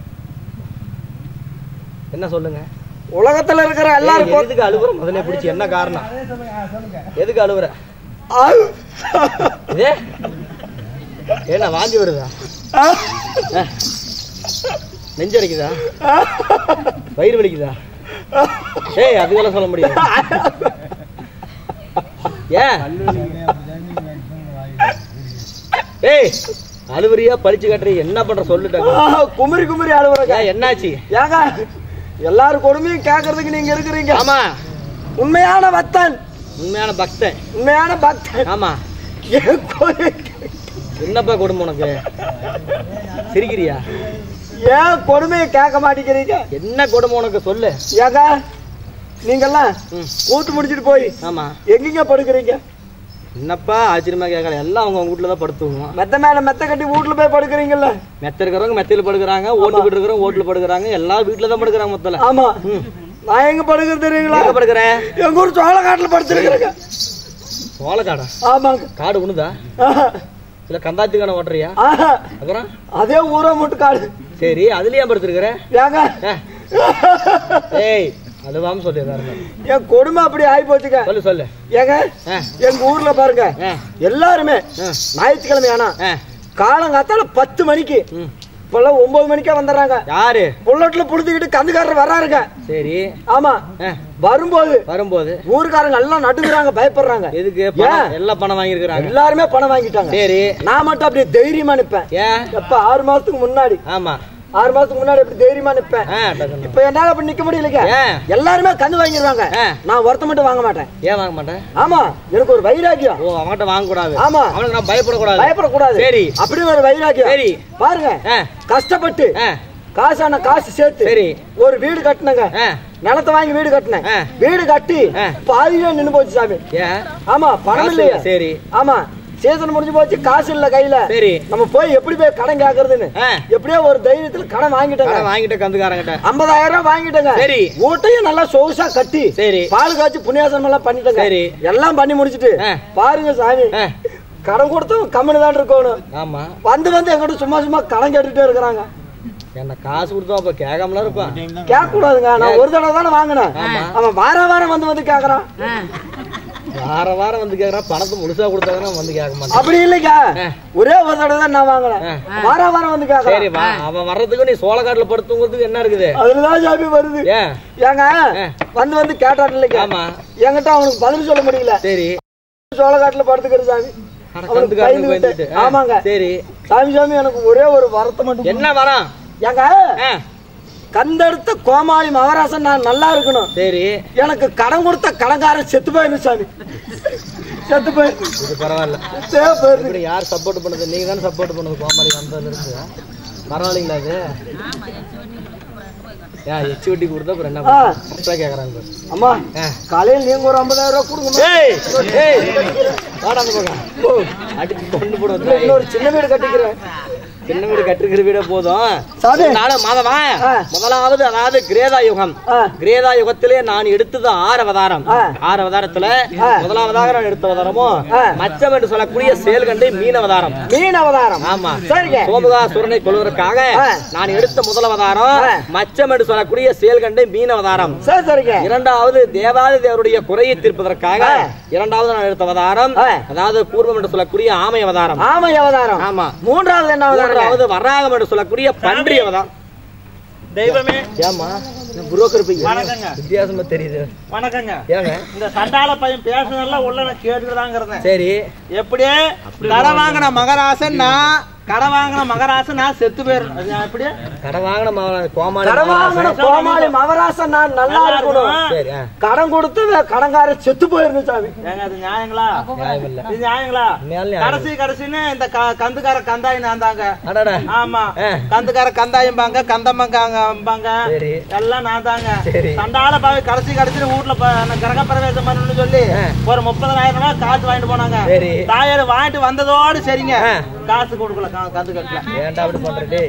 என்ன சொல்லுங்க உலகத்துல இருக்கிற ஏய், எல்லாருக்கும் எதுக்கு அழுகுற முதல்ல பிடிச்சி என்ன காரணம் எதுக்கு அழுகுற ஆ- இதே ஏன்னா வாந்தி வருதா அஹ். நெஞ்சு அடிக்குதா வயிறு வலிக்குதா ஏய் அதுக்கெல்லாம் சொல்ல முடியாது ஏன் ஏய் அழுவறியா பழிச்சு காட்டுறிய என்ன பண்ற சொல்லுட்டாங்க ஆ, குமரி குமரி அழுவுறங்க ஏன் என்னாச்சு ஏங்க எல்லாரும் கொடுமையும் கேட்கறதுக்கு நீங்க இருக்கிறீங்க ஆமா உண்மையான பக்தன் உண்மையான பக்தன் உண்மையான பக்தன் ஆமா என் கோயில் என்னப்பா குடும்பம் உனக்கு சிரிக்கிறியா ஏன் கொடுமையை கேட்க மாட்டேங்கிறீங்க என்ன குடும்பம் உனக்கு சொல்லு ஏங்க நீங்கெல்லாம் ம். கூத்து முடிச்சிட்டு போய் ஆமா எங்கெங்க படுக்கிறீங்க என்னப்பா ஆச்சரியமா கேட்கல எல்லாம் அவங்க வீட்டுல தான் படுத்துவோம் மெத்த மேல மெத்த கட்டி வீட்டுல போய் படுக்கிறீங்கல்ல மெத்த இருக்கிறவங்க மெத்தையில படுக்கிறாங்க ஓட்டுக்கிட்டு இருக்கிறவங்க ஓட்டுல படுக்கிறாங்க எல்லாம் வீட்டுல தான் படுக்கிறாங்க மொத்தல ஆமா நான் எங்க படுக்கிறது தெரியுங்களா எங்க படுக்கிற எங்க ஊர் சோளக்காட்டுல படுத்திருக்கிறேங்க சோளக்காடா ஆமாங்க காடு உணுதா ஆஹா. இல்ல கந்தாத்தி காண ஓட்டுறியா ஆஹா. அப்புறம் அதே ஊரா மட்டும் காடு சரி அதுலயே படுத்திருக்கிற ஏங்க ஆ. ஏய் அழுவாம சொல்லு எதா இருந்தாலும். என் கொடுமை அப்படி ஆகி போச்சுங்க சொல்லு சொல்லு ஏங்க ஆ. எங்க ஊர்ல பாருங்க ஆ. எல்லாருமே ஆ. ஞாயிற்றுக்கிழமை ஆனா ஆ. காலங்காத்தால பத்து மணிக்கு ம். இப்பெல்லாம் ஒன்பது மணிக்கே வந்துடுறாங்க யாரு புல்லட்ல புடிச்சுக்கிட்டு கந்துக்காரர் வர்றாருங்க சரி ஆமா ஆ. வரும்போது வரும்போது ஊருக்காரங்க எல்லாம் நடுங்குறாங்க பயப்படுறாங்க எதுக்கு ஏன்? பணம் எல்லாம் பணம் வாங்கியிருக்கிறாங்க எல்லாருமே பணம் வாங்கிட்டாங்க சரி நான் மட்டும் அப்படியே தைரியமா நிப்பேன் ஏன் எப்ப ஆறு மாசத்துக்கு முன்னாடி ஆமா ஆறு மாசத்துக்கு முன்னாடி அப்படி தைரியமா நிப்பேன் ஆ டக்குன்னு. இப்ப என்னால அப்படி நிக்க முடியலங்க ஏன்? எல்லாருமே கந்து வாங்கிடுவாங்க ஆ. நான் ஒருத்த மட்டும் வாங்க மாட்டேன் ஏன் வாங்க மாட்டேன் ஆமா எனக்கு ஒரு வைராக்கியம் ஓ அவன்கிட்ட வாங்க கூடாது ஆமா. அவனுக்கு நான் பயப்படக்கூடாது பயப்படக்கூடாது சரி. அப்படி ஒரு வைராக்கியம் சரி. பாருங்க ஆ. கஷ்டப்பட்டு ஆ. காசான காசு சேர்த்து சரி. ஒரு வீடு கட்டினங்க ஆ. நிலத்தை வாங்கி வீடு கட்டினேன் ஆ. வீடு கட்டி ஆ. பாதியிலே நின்னு போச்சு சாமி ஏன் ஆமா பணம் காசு இல்லையா இல்ல, சரி. ஆமா சீசன் முடிஞ்சு போச்சு காசு இல்ல கையில சரி. நம்ம போய் எப்படி போய் கடன் கேக்குறதுன்னு ஆ. எப்படியோ ஒரு தைரியத்துல கடன் வாங்கிட்டேங்க கடன் வாங்கிட்ட கந்துக்காரங்கிட்ட ஐம்பதாயிரம் ரூபாய் வாங்கிட்டேங்க சரி. வீட்டையும் நல்லா சொகுசா கட்டி சரி. பால் காய்ச்சி புண்ணியாசனம் எல்லாம் பண்ணிட்டேங்க சரி. எல்லாம் பண்ணி முடிச்சிட்டு ஆ. பாருங்க சாமி ஆ. கடன் கொடுத்தவங்க கம்மனு தான் இருக்கணும் ஆமா வந்து வந்து எங்கிட்ட சும்மா சும்மா கடன் கேட்டுட்டே இருக்கிறாங்க என்ன காசு கொடுத்தோம் அப்ப கேட்காமல இருப்பான் கேட்க கூடாதுங்க நான் ஒரு தடவை தானே வாங்கினேன் ஆமா. அவன் வார வாரம் வந்து வந்து கேக்குறான் வார வாரம் வந்து கேக்குறான் பணத்தை முழுசா கொடுத்தாங்கன்னா வந்து கேட்க மாட்டான் அப்படி இல்லைங்க ஆ. ஒரே ஒரு தடவை தான் நான் வாங்கினேன் வார வாரம் வந்து சரி கேக்குறான் வா அவன் வர்றதுக்கு நீ சோளக்காட்டுல படுத்துங்கிறதுக்கு என்ன இருக்குது அதுலதான் சாமி வருது ஏன் ஏங்க ஆ. வந்து வந்து கேட்டான் இல்லைங்க ஆமா என்கிட்ட அவனுக்கு பதில் சொல்ல முடியல சரி சோளக்காட்டுல படுத்துக்கிறது சாமி அட அவனுக்கு கந்துக்காரனுக்கு பயந்துகிட்டு. பயந்துட்டு. ஆ, ஆமாங்க சரி சாமி சாமி எனக்கு ஒரே ஒரு வருத்தம் மட்டும் என்ன வரான் ஏங்க ஆ, கந்தெடுத்த கோமாளி மகராசன் நான் நல்லா இருக்கணும் சரி எனக்கு கடன் கொடுத்த கடன்காரன் செத்து போயிரு சாமி செத்து போயிரு இது பரவாயில்ல செத்து போயிரு இப்படி யார் சப்போர்ட் பண்ணது நீங்க தானே சப்போர்ட் பண்ணது கோமாளி வந்ததுல இருந்து பரவாயில்லைங்களா அது ஏன் எச்சு வெட்டி கொடுத்தா அப்புறம் என்ன ஆ. பண்ணுறது கேக்குறாங்க பாரு. அம்மா ஆ. காலையில் நீங்க ஒரு ஐம்பதாயிரம் ரூபாய் கொடுங்க ஏய் ஏய் வாடா அந்த பக்கம் அடிச்சு கொண்டு போடுவது இன்னொரு சின்ன வீடு கட்டிக்கிறேன் சின்ன வீடு கட்டிருக்கிற வீடே போதும் சாமி. நாளை மாதவா ஆ. முதலாவது அதாவது கிரேதா யுகம் ஆ. கிரேதா யுகத்திலே நான் எடுத்தது ஆறு அவதாரம் ஆ. ஆறு அவதாரத்துல ஆ. முதலாவதாக நான் எடுத்த அவதாரமும் ஆ. மச்சம் என்று சொல்லக்கூடிய செயல்கண்டு மீன் அவதாரம் மீன் அவதாரம் ஆமா சரிங்க சோமுகாசுரனை கொள்வதற்காக ஆ. நான் எடுத்த முதல் அவதாரம் ஆ. மச்சம் என்று சொல்லக்கூடிய செயல்கண்டு மீன் அவதாரம் சரி சரிங்க இரண்டாவது தேவாதி தேவருடைய குறையை தீர்ப்பதற்காக ஆ. இரண்டாவது நான் எடுத்த அவதாரம் ஆ. அதாவது பூர்வம் என்று சொல்லக்கூடிய ஆமை அவதாரம் ஆமை அவதாரம் ஆமா மூன்றாவது என்ன அவதாரம் மூன்றாவது வராகம் என்று சொல்லக்கூடிய பன்றி அவதாரம் தெய்வமே ஏமா புரோக்கர் பையன் வணக்கங்க. வித்தியாசமா தெரியுது வணக்கங்க ஏங்க இந்த சண்டால பையன் பேசுனதெல்லாம் உள்ள நான் கேட்டுதாங்கிறேன் சரி எப்படியே கடன் வாங்கின மகராசன் நான் கடை வாங்கின மகராசன் நான் செத்து போயிடும் அது அப்படியே கடை வாங்கின மகன் கோமாளி கடன் வாங்கின மகராசன். கோமாளி மவராசன் நான் நல்லா இருக்கணும் சரி ஆ. கடன் கொடுத்து கடன்காரன் செத்து போயிருந்தேன் சாமி ஏங்க அது நியாயங்களா நியாயம் இல்ல இது நியாயங்களா உண்மையாலே நியாயம் கடைசி கடைசின்னு இந்த க- கந்துக்கார கந்தாயி நான் தாங்க அடடா ஆமா ஆ. கந்துக்கார கந்தாயம்பாங்க கந்தம்பாங்க சரி எல்லாம் நான் தாங்க சரி. சண்டால பாவி கடைசி கடைசி வீட்டுல ப- நான் கிரக பிரவேசம் பண்ணணும்னு சொல்லி ஆ. ஒரு முப்பதாயிரம் ரூபாய் காசு வாங்கிட்டு போனாங்க சரி. தாயார் வாங்கிட்டு வந்ததோடு சரிங்க ஆ. காசு கொடுக்கல கா- கந்து கட்டல ஏன்டா அப்படி பண்ற டேய்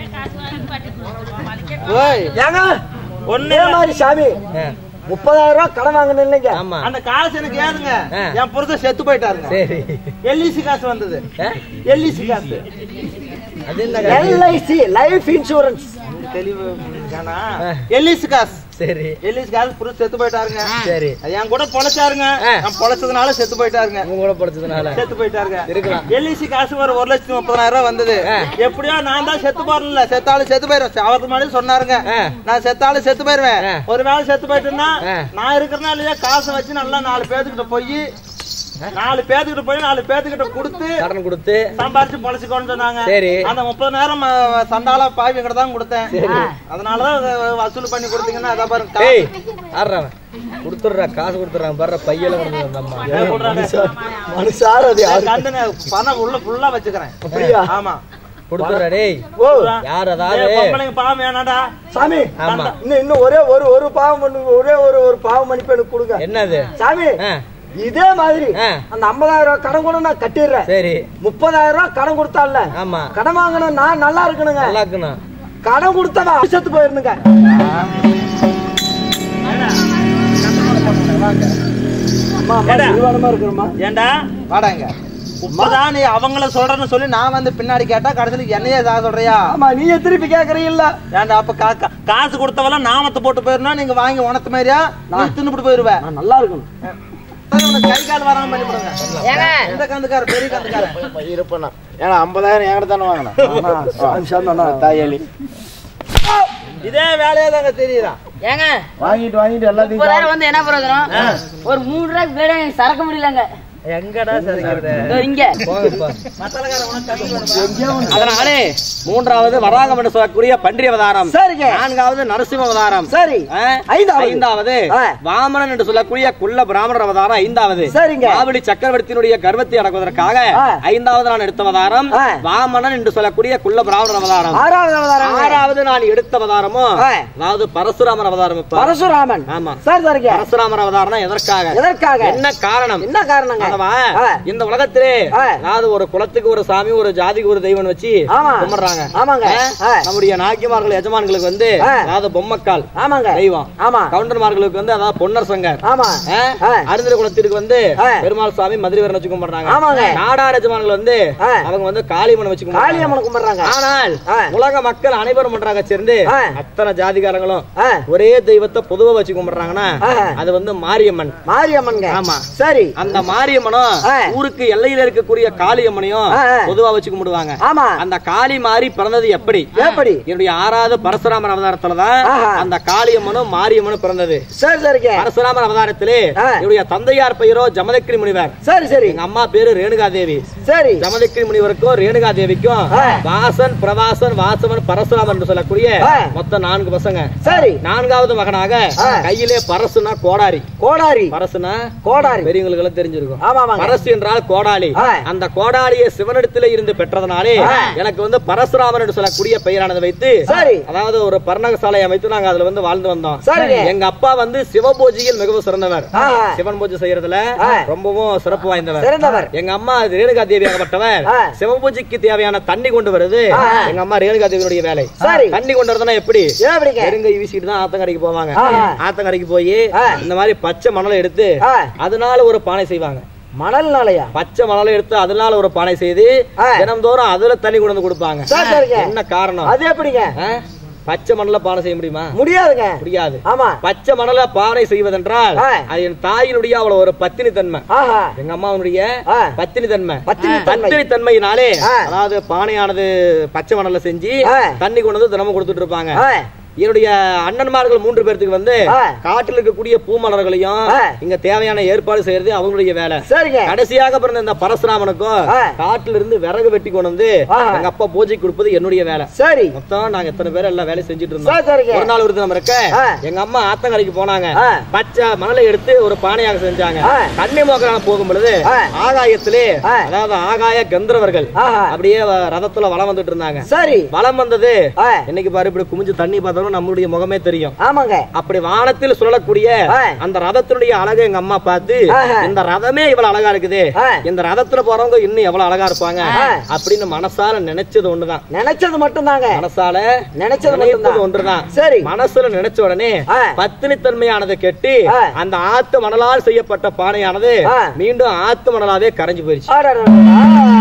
ஓய் ஏங்க ஒண்ணு இதே மாதிரி சாமி ஆ, முப்பதாயிரம் ரூபாய் கடன் வாங்கினேன் இல்லைங்க ஆமா அந்த காசு எனக்கு ஏதுங்க ஆ. என் புருஷன் செத்து போயிட்டாருங்க சரி எல்இசி காசு வந்தது ஆ, எல்இசி காசு அது என்ன காசு? எல்ஐசி லைஃப் இன்சூரன்ஸ் தெளிவு தானா ஆ. எல்இசி காசு சரி எல்இசி காசு புருஷன் செத்து போயிட்டாருங்க சரி அது என் கூட பொழைச்சாருங்க ஆ. நான் பொழைச்சதுனால செத்து போயிட்டாருங்க உங்க கூட படிச்சதுனால செத்து போயிட்டாருங்க இருக்கலாம். எல்ஐசி காசு ஒரு ஒரு லட்சத்தி முப்பதாயிரம் ரூபாய் வந்தது ஆ. எப்படியோ நான் தான் செத்து போறல செத்தாலும் செத்து போயிடும் அவருக்கு முன்னாடி சொன்னாருங்க ஆ. நான் செத்தாலும் செத்து போயிருவேன் ஆ. ஒரு வேளை செத்து போயிட்டேன்னா ஆ. நான் இருக்கிறனாலயே காசை வச்சு நல்லா நாலு பேத்துக்கிட்ட போய் நாலு பேத்துக்கிட்ட போய் நாலு பேத்துக்கிட்ட கொடுத்து கடன் கொடுத்து சம்பாரிச்சு பொழைச்சுக்கோன்னு சொன்னாங்க சரி. அந்த முப்பதாயிரம் சண்டால பாவி கிட்ட தான் கொடுத்தேன் அதனாலதான் வ- வசூல் பண்ணி கொடுத்தீங்கன்னா அதான் பாருங்க ஏய் காசு. ஆடுறான் கொடுத்துட்றா காசு கொடுத்துட்றாங்க பாரு பையில கொண்டு வந்து அந்த அம்மா ஏன் கொடுறாங்க? மனுஷார் அது யாரு கண்டுன பணம் உள்ள ஃபுல்லா வச்சுக்கிறேன் அப்படியா ஆமா கொடுத்துட்றா டேய் ஓ யார் ஏய், அதாவது பொம்பளைங்க பாவம் வேணாடா சாமி ஆமா இன்னும் இன்னும் ஒரே ஒரு ஒரு பாவம் பண்ணு ஒரே ஒரு ஒரு பாவம் மன்னிப்பு எனக்கு கொடுங்க என்னது சாமி ஆ, இதே மாதிரி ஆ. அந்த ஐம்பதாயிரம் ரூபாய் கடன் கூட நான் கட்டிடுறேன் சரி முப்பதாயிரம் ரூபாய் கடன் கொடுத்தால ஆமா கடன் வாங்கின நான் நல்லா இருக்கணுங்க நல்லா இருக்கணும் கடன் கொடுத்தவன் செத்து போயிருந்துங்க அம்மா, அம்மா, ஏடா. நிர்வாணமா இருக்கணுமா ஏண்டா வாடாங்க இப்பதான் நீ அவங்கள சொல்றேன்னு சொல்லி நான் வந்து பின்னாடி கேட்டா கடைசியில என்னையே சாக சொல்றியா ஆமா நீயே திருப்பி கேக்குறீங்கல்ல ஏண்டா அப்ப கா- கா- காசு கொடுத்தவெல்லாம் நாமத்தை போட்டு போயிருந்தா நீங்க வாங்கி உணத்து மாதிரியா நான் தின்னுபிட்டு போயிருவேன் நான் நல்லா இருக்கணும் உனக்கு கை கால் வராம பண்ணி விடுங்க இந்த கந்துக்கார பெரிய கந்துக்கார இருப்பேண்ணா ஏன்னா ஐம்பதாயிரம் என்கிட்ட தானே வாங்கினேன் ஆமா, சாமி, சாமி, அண்ணா. தாயாளி இதே வேலையே தாங்க தெரியுதா ஏங்க வாங்கிட்டு வாங்கிட்டு எல்லாத்தையும் முப்பதாயிரம் வந்து என்ன பிரயோஜனம் ஒரு மூணு ரூபாய்க்கு பிளேட் எனக்கு சரக்க முடியலங்க எங்கடா சரிக்கிறது இதோ இங்க போங்கப்பா மத்தலக்கார உனக்கு கம்மி பண்ணுவா. அதனாலே மூன்றாவது வராகம் என்று சொல்லக்கூடிய பன்றி அவதாரம் சரிங்க நான்காவது நரசிம்ம அவதாரம் சரி ஆ? ஐந்தாவது. ஐந்தாவது ஆ. வாமனன் என்று சொல்லக்கூடிய குள்ள பிராமணர் அவதாரம் ஐந்தாவது சரிங்க. மாவலி சக்கரவர்த்தியினுடைய கர்வத்தை அடக்குவதற்காக ஆ. ஐந்தாவது நான் எடுத்த அவதாரம் ஆ. வாமனன் என்று சொல்லக்கூடிய குள்ள பிராமணர் அவதாரம் ஆறாவது அவதாரம் ஆறாவது நான் எடுத்த அவதாரமோ ஆ. அதாவது பரசுராமன் அவதாரம் இப்ப பரசுராமன் ஆமா சரி சரிங்க பரசுராமர் அவதாரம் எதற்காக எதற்காக என்ன காரணம் என்ன காரணங்க அதுவா, ஆ. இந்த உலகத்திலே ஆ. அதாவது ஒரு குலத்துக்கு ஒரு சாமி ஒரு ஜாதிக்கு ஒரு தெய்வம் வச்சு ஆமா. கும்பிடுறாங்க ஆமாங்க. ஆ? ஆ. நம்முடைய நாய்க்குமார்கள் எஜமான்களுக்கு வந்து ஆ. அதாவது பொம்மக்கால் ஆமாங்க தெய்வம் ஆமா கவுண்டர்மார்களுக்கு வந்து அதாவது பொன்னர் சங்கர் ஆமா ஆ? ஆ. அருந்ததி குலத்திற்கு வந்து ஆ. பெருமாள் சாமி மதுரை வரன் வச்சு கும்பிடுறாங்க ஆமாங்க. நாடார் எஜமான்கள் வந்து ஆ. அவங்க வந்து காளியம்மன் வச்சு கும்பிடுறாங்க காளியம்மனை கும்பிடுறாங்க ஆனால் ஆ. உலக மக்கள் அனைவரும் பண்றாங்க சேர்ந்து ஆ. அத்தனை ஜாதிகாரங்களும் ஆ. ஒரே தெய்வத்தை பொதுவா வச்சு கும்பிடுறாங்கன்னா ஆ. அது வந்து மாரியம்மன் மாரியம்மன்ங்க ஆமா. சரி அந்த மாரியம்மனும் ஆ. ஊருக்கு எல்லையில இருக்கக்கூடிய காளியம்மனையும் ஆ, ஆ. பொதுவா வச்சு கும்பிடுவாங்க ஆமா அந்த காளி மாறி பிறந்தது எப்படி எப்படி என்னுடைய ஆறாவது பரசுராமன் அவதாரத்துலதான் ஆஹா. அந்த காளியம்மனும் மாரியம்மனும் பிறந்தது சரி சரிங்க பரசுராமன் அவதாரத்திலே ஆ. என்னுடைய தந்தையார் பெயரோ ஜமதக்கிரி முனிவர் சரி சரி எங்க அம்மா பேரு ரேணுகா தேவி சரி ஜமதக்கிரி முனிவருக்கும் ரேணுகா தேவிக்கும் ஆ. வாசன் பிரவாசன் வாசவன் பரசுராமன் என்று சொல்லக்கூடிய ஆ. மொத்தம் நான்கு பசங்க சரி நான்காவது மகனாக ஆ. கையிலே பரசுனா கோடாரி கோடாரி பரசுனா கோடாரி பெரியவங்களுக்கு எல்லாம் தெரிஞ்சிருக்கும் ஆமா ஆமாங்க பரசு என்றால் கோடாலி ஆ. அந்த கோடாலியை சிவனிடத்திலே இருந்து பெற்றதனாலே ஆ. எனக்கு வந்து பரசுராமன் என்று சொல்லக்கூடிய பெயரானதை வைத்து சரி அதாவது ஒரு பர்ணகசாலை அமைத்து நாங்க அதுல வந்து வாழ்ந்து வந்தோம் சரிங்க. எங்க அப்பா வந்து சிவபூஜையில் மிகவும் சிறந்தவர் ஆஹா. சிவன் பூஜை செய்யறதுல ஆ. ரொம்பவும் சிறப்பு வாய்ந்தவர் சிறந்தவர் எங்க அம்மா ரேணுகா தேவி ஆகப்பட்டவர் ஆ. சிவபூஜைக்கு தேவையான தண்ணி கொண்டு வருது ஆ. எங்க அம்மா ரேணுகா தேவியினுடைய வேலை சரி. தண்ணி கொண்டு வரதுன்னா எப்படி எப்படிங்க பெருங்கை வீசிட்டு தான் ஆத்தங்கரைக்கு போவாங்க ஆஹா. ஆத்தங்கரைக்கு போய் ஆ. இந்த மாதிரி பச்சை மணலை எடுத்து ஆ. அதனால ஒரு பானை செய்வாங்க மணல் நாளையா பச்சை மணலை எடுத்து அதனால ஒரு பானை செய்து ஆ. தினம்தோறும் அதுல தண்ணி கொண்டு வந்து கொடுப்பாங்க சரி சரிங்க என்ன காரணம் அது எப்படிங்க ஆ? பச்சை மணல பானை செய்ய முடியுமா முடியாதுங்க முடியாது ஆமா பச்சை மணல பானை செய்வதென்றால் ஆ. அது என் தாயினுடைய அவ்வளவு ஒரு பத்தினி தன்மை ஆஹா எங்க அம்மாவுடைய ஆ. பத்தினி தன்மை பத்தினி தன்மை. பத்தினி தன்மையினாலே ஆ. அதாவது பானையானது பச்சை மணல்ல செஞ்சு ஆ. தண்ணி கொண்டு வந்து தினமும் கொடுத்துட்டு இருப்பாங்க ஆ, என்னுடைய அண்ணன்மார்கள் மூன்று பேர்த்துக்கு வந்து ஆ. காட்டில் இருக்கக்கூடிய பூமலர்களையும் ஆ. இங்க தேவையான ஏற்பாடு செய்யறது அவங்களுடைய வேலை சரிங்க கடைசியாக பிறந்த இந்த பரசுராமனுக்கும் ஆ. காட்டுல இருந்து விறகு வெட்டி கொண்டு வந்து ஆஹா. எங்க அப்பா பூஜை கொடுப்பது என்னுடைய வேலை சரி மொத்தம் நாங்க எத்தனை பேர் எல்லாம் வேலை செஞ்சுட்டு இருந்தோம் சரி, சரிங்க ஒரு நாள் ஒரு தினம் இருக்க ஆ. எங்க அம்மா ஆத்தங்கரைக்கு போனாங்க ஆ. பச்சை மணலை எடுத்து ஒரு பானையாக செஞ்சாங்க ஆ. கண்ணி மோக்கரான போகும் பொழுது ஆ. ஆகாயத்திலே ஆ. அதாவது ஆகாய கந்தர்வர்கள் ஆஹா. அப்படியே வ- ரதத்துல வலம் வந்துட்டு இருந்தாங்க சரி வலம் வந்தது ஆ. இன்னைக்கு பாரு இப்படி குமிஞ்சு தண்ணி பார்த்தாலும் நம்மளுடைய முகமே தெரியும் ஆமாங்க அப்படி வானத்தில் சுழலக்கூடிய ஆ. அந்த ரதத்தினுடைய அழகை எங்க அம்மா பார்த்து ஆஹா. இந்த ரதமே இவ்வளவு அழகா இருக்குது ஆ. இந்த ரதத்துல போறவங்க இன்னும் எவ்வளவு அழகா இருப்பாங்க ஆ. அப்படின்னு மனசால நினைச்சது ஒண்ணுதான் நினைச்சது மட்டும்தாங்க மனசால நினைச்சது நினைப்பது மட்டும்தான் ஒன்றுதான் சரி மனசுல நினைச்ச உடனே ஆ. பத்தினி தன்மையானதை கெட்டி ஆ. அந்த ஆத்து மணலால் செய்யப்பட்ட பானையானது ஆ. மீண்டும் ஆத்து மணலாவே கரைஞ்சு போயிருச்சு அடடடடா.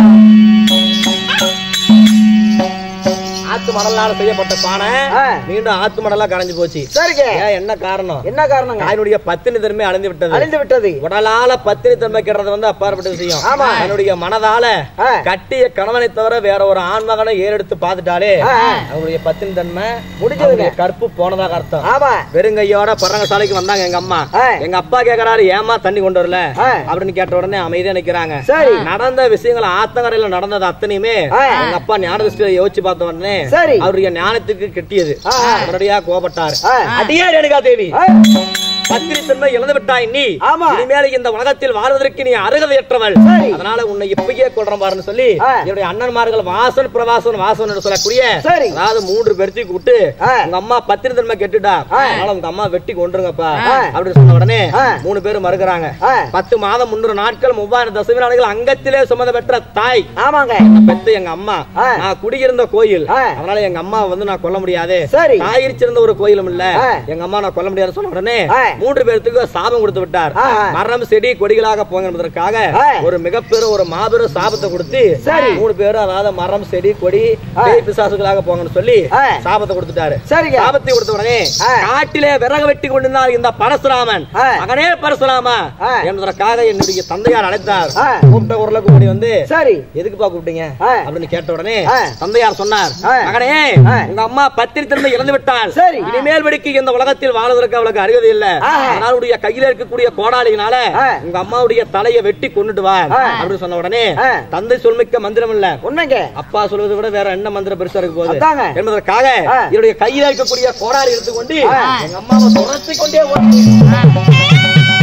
ஆத்து மணலால செய்யப்பட்ட பானை ஆ. மீண்டும் ஆத்து மணலா கரைஞ்சு போச்சு சரிங்க ஏன் என்ன காரணம் என்ன காரணங்க தாயினுடைய பத்தினி தன்மை அழிந்து விட்டது அழிந்து விட்டது உடலால பத்தினி தன்மை கெடுறது வந்து அப்பாற்பட்ட விஷயம் ஆமா. தன்னுடைய மனதால ஆ. கட்டிய கணவனை தவிர வேற ஒரு ஆண்மகனை ஏறெடுத்து பார்த்துட்டாலே ஆ, ஆ. அவங்களுடைய பத்தினி தன்மை முடிஞ்சதுங்க. அவங்களுடைய கற்பு போனதாக அர்த்தம் ஆமா வெறுங்கையோட பறங்க சாலைக்கு வந்தாங்க எங்க அம்மா ஆ. எங்க அப்பா கேக்குறாரு ஏமா தண்ணி கொண்டு வரல ஆ. அப்படின்னு கேட்ட உடனே அமைதியா நிக்கிறாங்க சரி. நடந்த விஷயங்கள் ஆத்தங்கரையில நடந்தது அத்தனையுமே ஆ. எங்க அப்பா ஞான திருஷ்டியில யோசிச்சு பார்த்த உடனே சரி. அவருடைய ஞானத்துக்கு கெட்டியது ஆ, ஆ. உடனடியா கோபப்பட்டாரு ஆ. அடியே ரேணுகா தேவி ஆ, பத்திரி தன்மை இழந்து விட்டாய் நீ ஆமா. இனிமேல இந்த உலகத்தில் வாழ்வதற்கு நீ அருகதையற்றவள் சரி. அதனால உன்னை இப்பயே கொள்றேன் பாருன்னு சொல்லி ஆ. என்னுடைய அண்ணன்மார்கள் வாசன் பிரவாசன் வாசன் என்று சொல்லக்கூடிய சரி. அதாவது மூன்று பேர்த்தையும் கூப்பிட்டு ஆ. உங்க அம்மா பத்திரி தன்மை கெட்டுட்டா ஆ. அதனால உங்க அம்மா வெட்டி கொண்டுருங்கப்பா ஆ. அப்படின்னு சொன்ன உடனே ஆ. மூணு பேரும் மறுக்கிறாங்க ஆ. பத்து மாதம் முன்னூறு நாட்கள் மூவாயிரம் தசமி நாடுகள் அங்கத்திலே சுமந்த பெற்ற தாய் ஆமாங்க பெத்த எங்க அம்மா ஆ. நான் குடியிருந்த கோயில் ஆ. அதனால எங்க அம்மா வந்து நான் கொல்ல முடியாது சரி. தாயிரிச்சிருந்த ஒரு கோயிலும் இல்ல ஆ. எங்க அம்மா நான் கொல்ல முடியாது சொன்ன உடனே ஆ. மூன்று பேர்த்துக்கு சாபம் கொடுத்து விட்டார் ஆ. மரம் செடி கொடிகளாக போங்க என்பதற்காக ஆ. ஒரு மிகப்பெரும் ஒரு மாபெரும் சாபத்தை கொடுத்து சரி. மூணு பேரும் அதாவது மரம் செடி கொடி ஆ. பேய் பிசாசுகளாக போங்கன்னு சொல்லி ஆ. சாபத்தை கொடுத்துட்டாரு சரிங்க சாபத்தை கொடுத்த உடனே ஆ. காட்டிலே விறகு வெட்டி கொண்டிருந்தார் இந்த பரசுராமன் ஆ. மகனே பரசுராமா ஆ. என்பதற்காக என்னுடைய தந்தையார் அழைத்தார் ஆ. கூப்பிட்ட குரலுக்கு ஓடி வந்து சரி எதுக்குப்பா கூப்பிட்டீங்க ஆ. அப்படின்னு கேட்ட உடனே ஆ. தந்தையார் சொன்னார் ஆ. மகனே ஆ. உங்க அம்மா பத்திரி தன்மை இழந்து விட்டாள் சரி. இனிமேல் வெடிக்கு இந்த உலகத்தில் வாழ்வதற்கு அவளுக்கு அருகதை இல்ல ஆஹா. அதனால உடைய கையில இருக்கக்கூடிய கோடாளியினால ஆ. உங்க அம்மாவுடைய தலையை வெட்டி கொண்டுட்டு வா ஆ. அப்படின்னு சொன்ன உடனே ஆ. தந்தை சொல்மிக்க மந்திரம் இல்ல உண்மைங்க அப்பா சொல்வதை விட வேற என்ன மந்திரம் பெருசா இருக்க போகுது அதாங்க. என்பதற்காக ஆ. என்னுடைய கையில இருக்கக்கூடிய கோடாளி எடுத்துக்கொண்டு ஆ. எங்க அம்மாவை துரத்தி கொண்டே ஓடி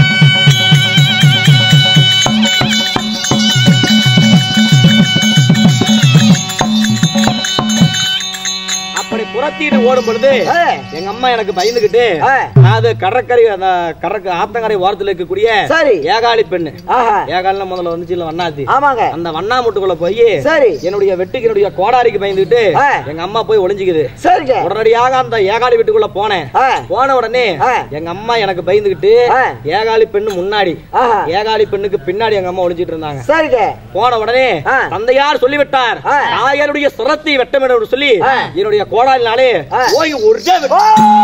அப்படி புறத்திட்டு ஓடும் பொழுது ஆ. எங்க அம்மா எனக்கு பயந்துகிட்டு ஆ. அது கடற்கரை அந்த கடற்க ஆத்தங்கரை ஓரத்துல இருக்கக்கூடிய சரி ஏகாலி பெண்ணு ஆஹா ஏகாலின முதல்ல வந்துச்சு இல்ல வண்ணாத்தி ஆமாங்க அந்த வண்ணாமுட்டுக்குள்ள போய் சரி என்னுடைய வெட்டுக்கு என்னுடைய கோடாரிக்கு பயந்துகிட்டு ஆ. எங்க அம்மா போய் ஒளிஞ்சுக்குது சரிங்க உடனடியாக அந்த ஏகாலி வீட்டுக்குள்ள போனேன் ஆ. போன உடனே ஆ. எங்க அம்மா எனக்கு பயந்துகிட்டு ஆ. ஏகாலி பெண்ணு முன்னாடி ஆஹா ஏகாலி பெண்ணுக்கு பின்னாடி எங்க அம்மா ஒளிஞ்சிட்டு இருந்தாங்க சரிங்க போன உடனே ஆ. தந்தையார் சொல்லிவிட்டார் ஆ. தாயாருடைய சுரத்தை வெட்ட வேண்டும் என்று சொல்லி ஆ. என்னுடைய கோடாலினாலே ஆ. ஓய் ஒரே வெட்டு.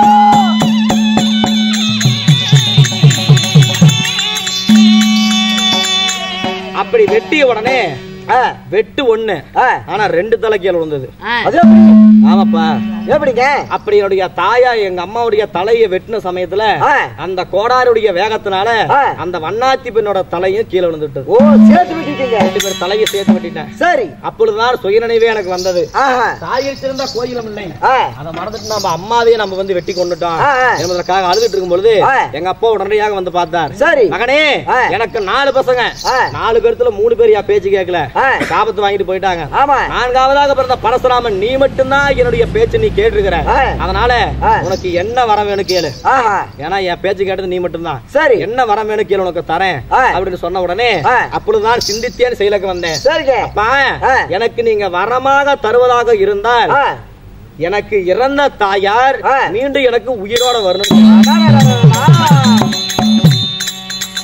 அப்படி வெட்டிய உடனே ஆ, வெட்டு ஒண்ணு ஆ. ஆனா ரெண்டு தலை கீழே விழுந்தது அது எப்படி? ஆமாப்பா எப்படிங்க அப்படி என்னுடைய தாயா எங்க அம்மாவுடைய தலையை வெட்டின சமயத்துல ஆ. அந்த கோடாருடைய வேகத்தினால ஆ. அந்த வண்ணாத்தி பெண்ணோட தலையும் கீழே விழுந்துட்டது ஓ சேர்த்து விட்டுட்டீங்க ரெண்டு பேர் தலையை சேர்த்து வெட்டிட்டேன் சரி அப்பொழுதுதான் சுயநினைவே எனக்கு வந்தது ஆஹா தாயில் சிறந்த கோயிலும் இல்லை ஆ, அதை மறந்துட்டு நம்ம அம்மாவே நம்ம வந்து வெட்டி கொண்டுட்டோம் ஆ, ஆ. என்பதற்காக அழுதுட்டு இருக்கும் பொழுது ஆ. எங்க அப்பா உடனடியாக வந்து பார்த்தார் சரி மகனே ஆ. எனக்கு நாலு பசங்க ஆ. நாலு பேர்த்துல மூணு பேர் என் பேச்சு கேட்கல ஆ. காபத்து வாங்கிட்டு போயிட்டாங்க ஆமா நான்காவதாக பிறந்த பரசுராமன் நீ மட்டும்தான் என்னுடைய பேச்சு நீ கேட்டிருக்கிற ஆ. அதனால ஆ. உனக்கு என்ன வரம் வேணும் கேளு ஆஹா ஏன்னா என் பேச்சு கேட்டது நீ மட்டும்தான் சரி என்ன வரம் வேணும் கேளு உனக்கு தரேன் ஆ. அப்படின்னு சொன்ன உடனே ஆ. அப்பொழுதுதான் சிந்தித்தேன் செயலுக்கு வந்தேன் சரிங்க அப்பா ஆ. எனக்கு நீங்க வரமாக தருவதாக இருந்தால் ஆ, எனக்கு இறந்த தாயார் ஆ. மீண்டும் எனக்கு உயிரோட வரணும் அடாடாடாடா. ஏன்னா உங்க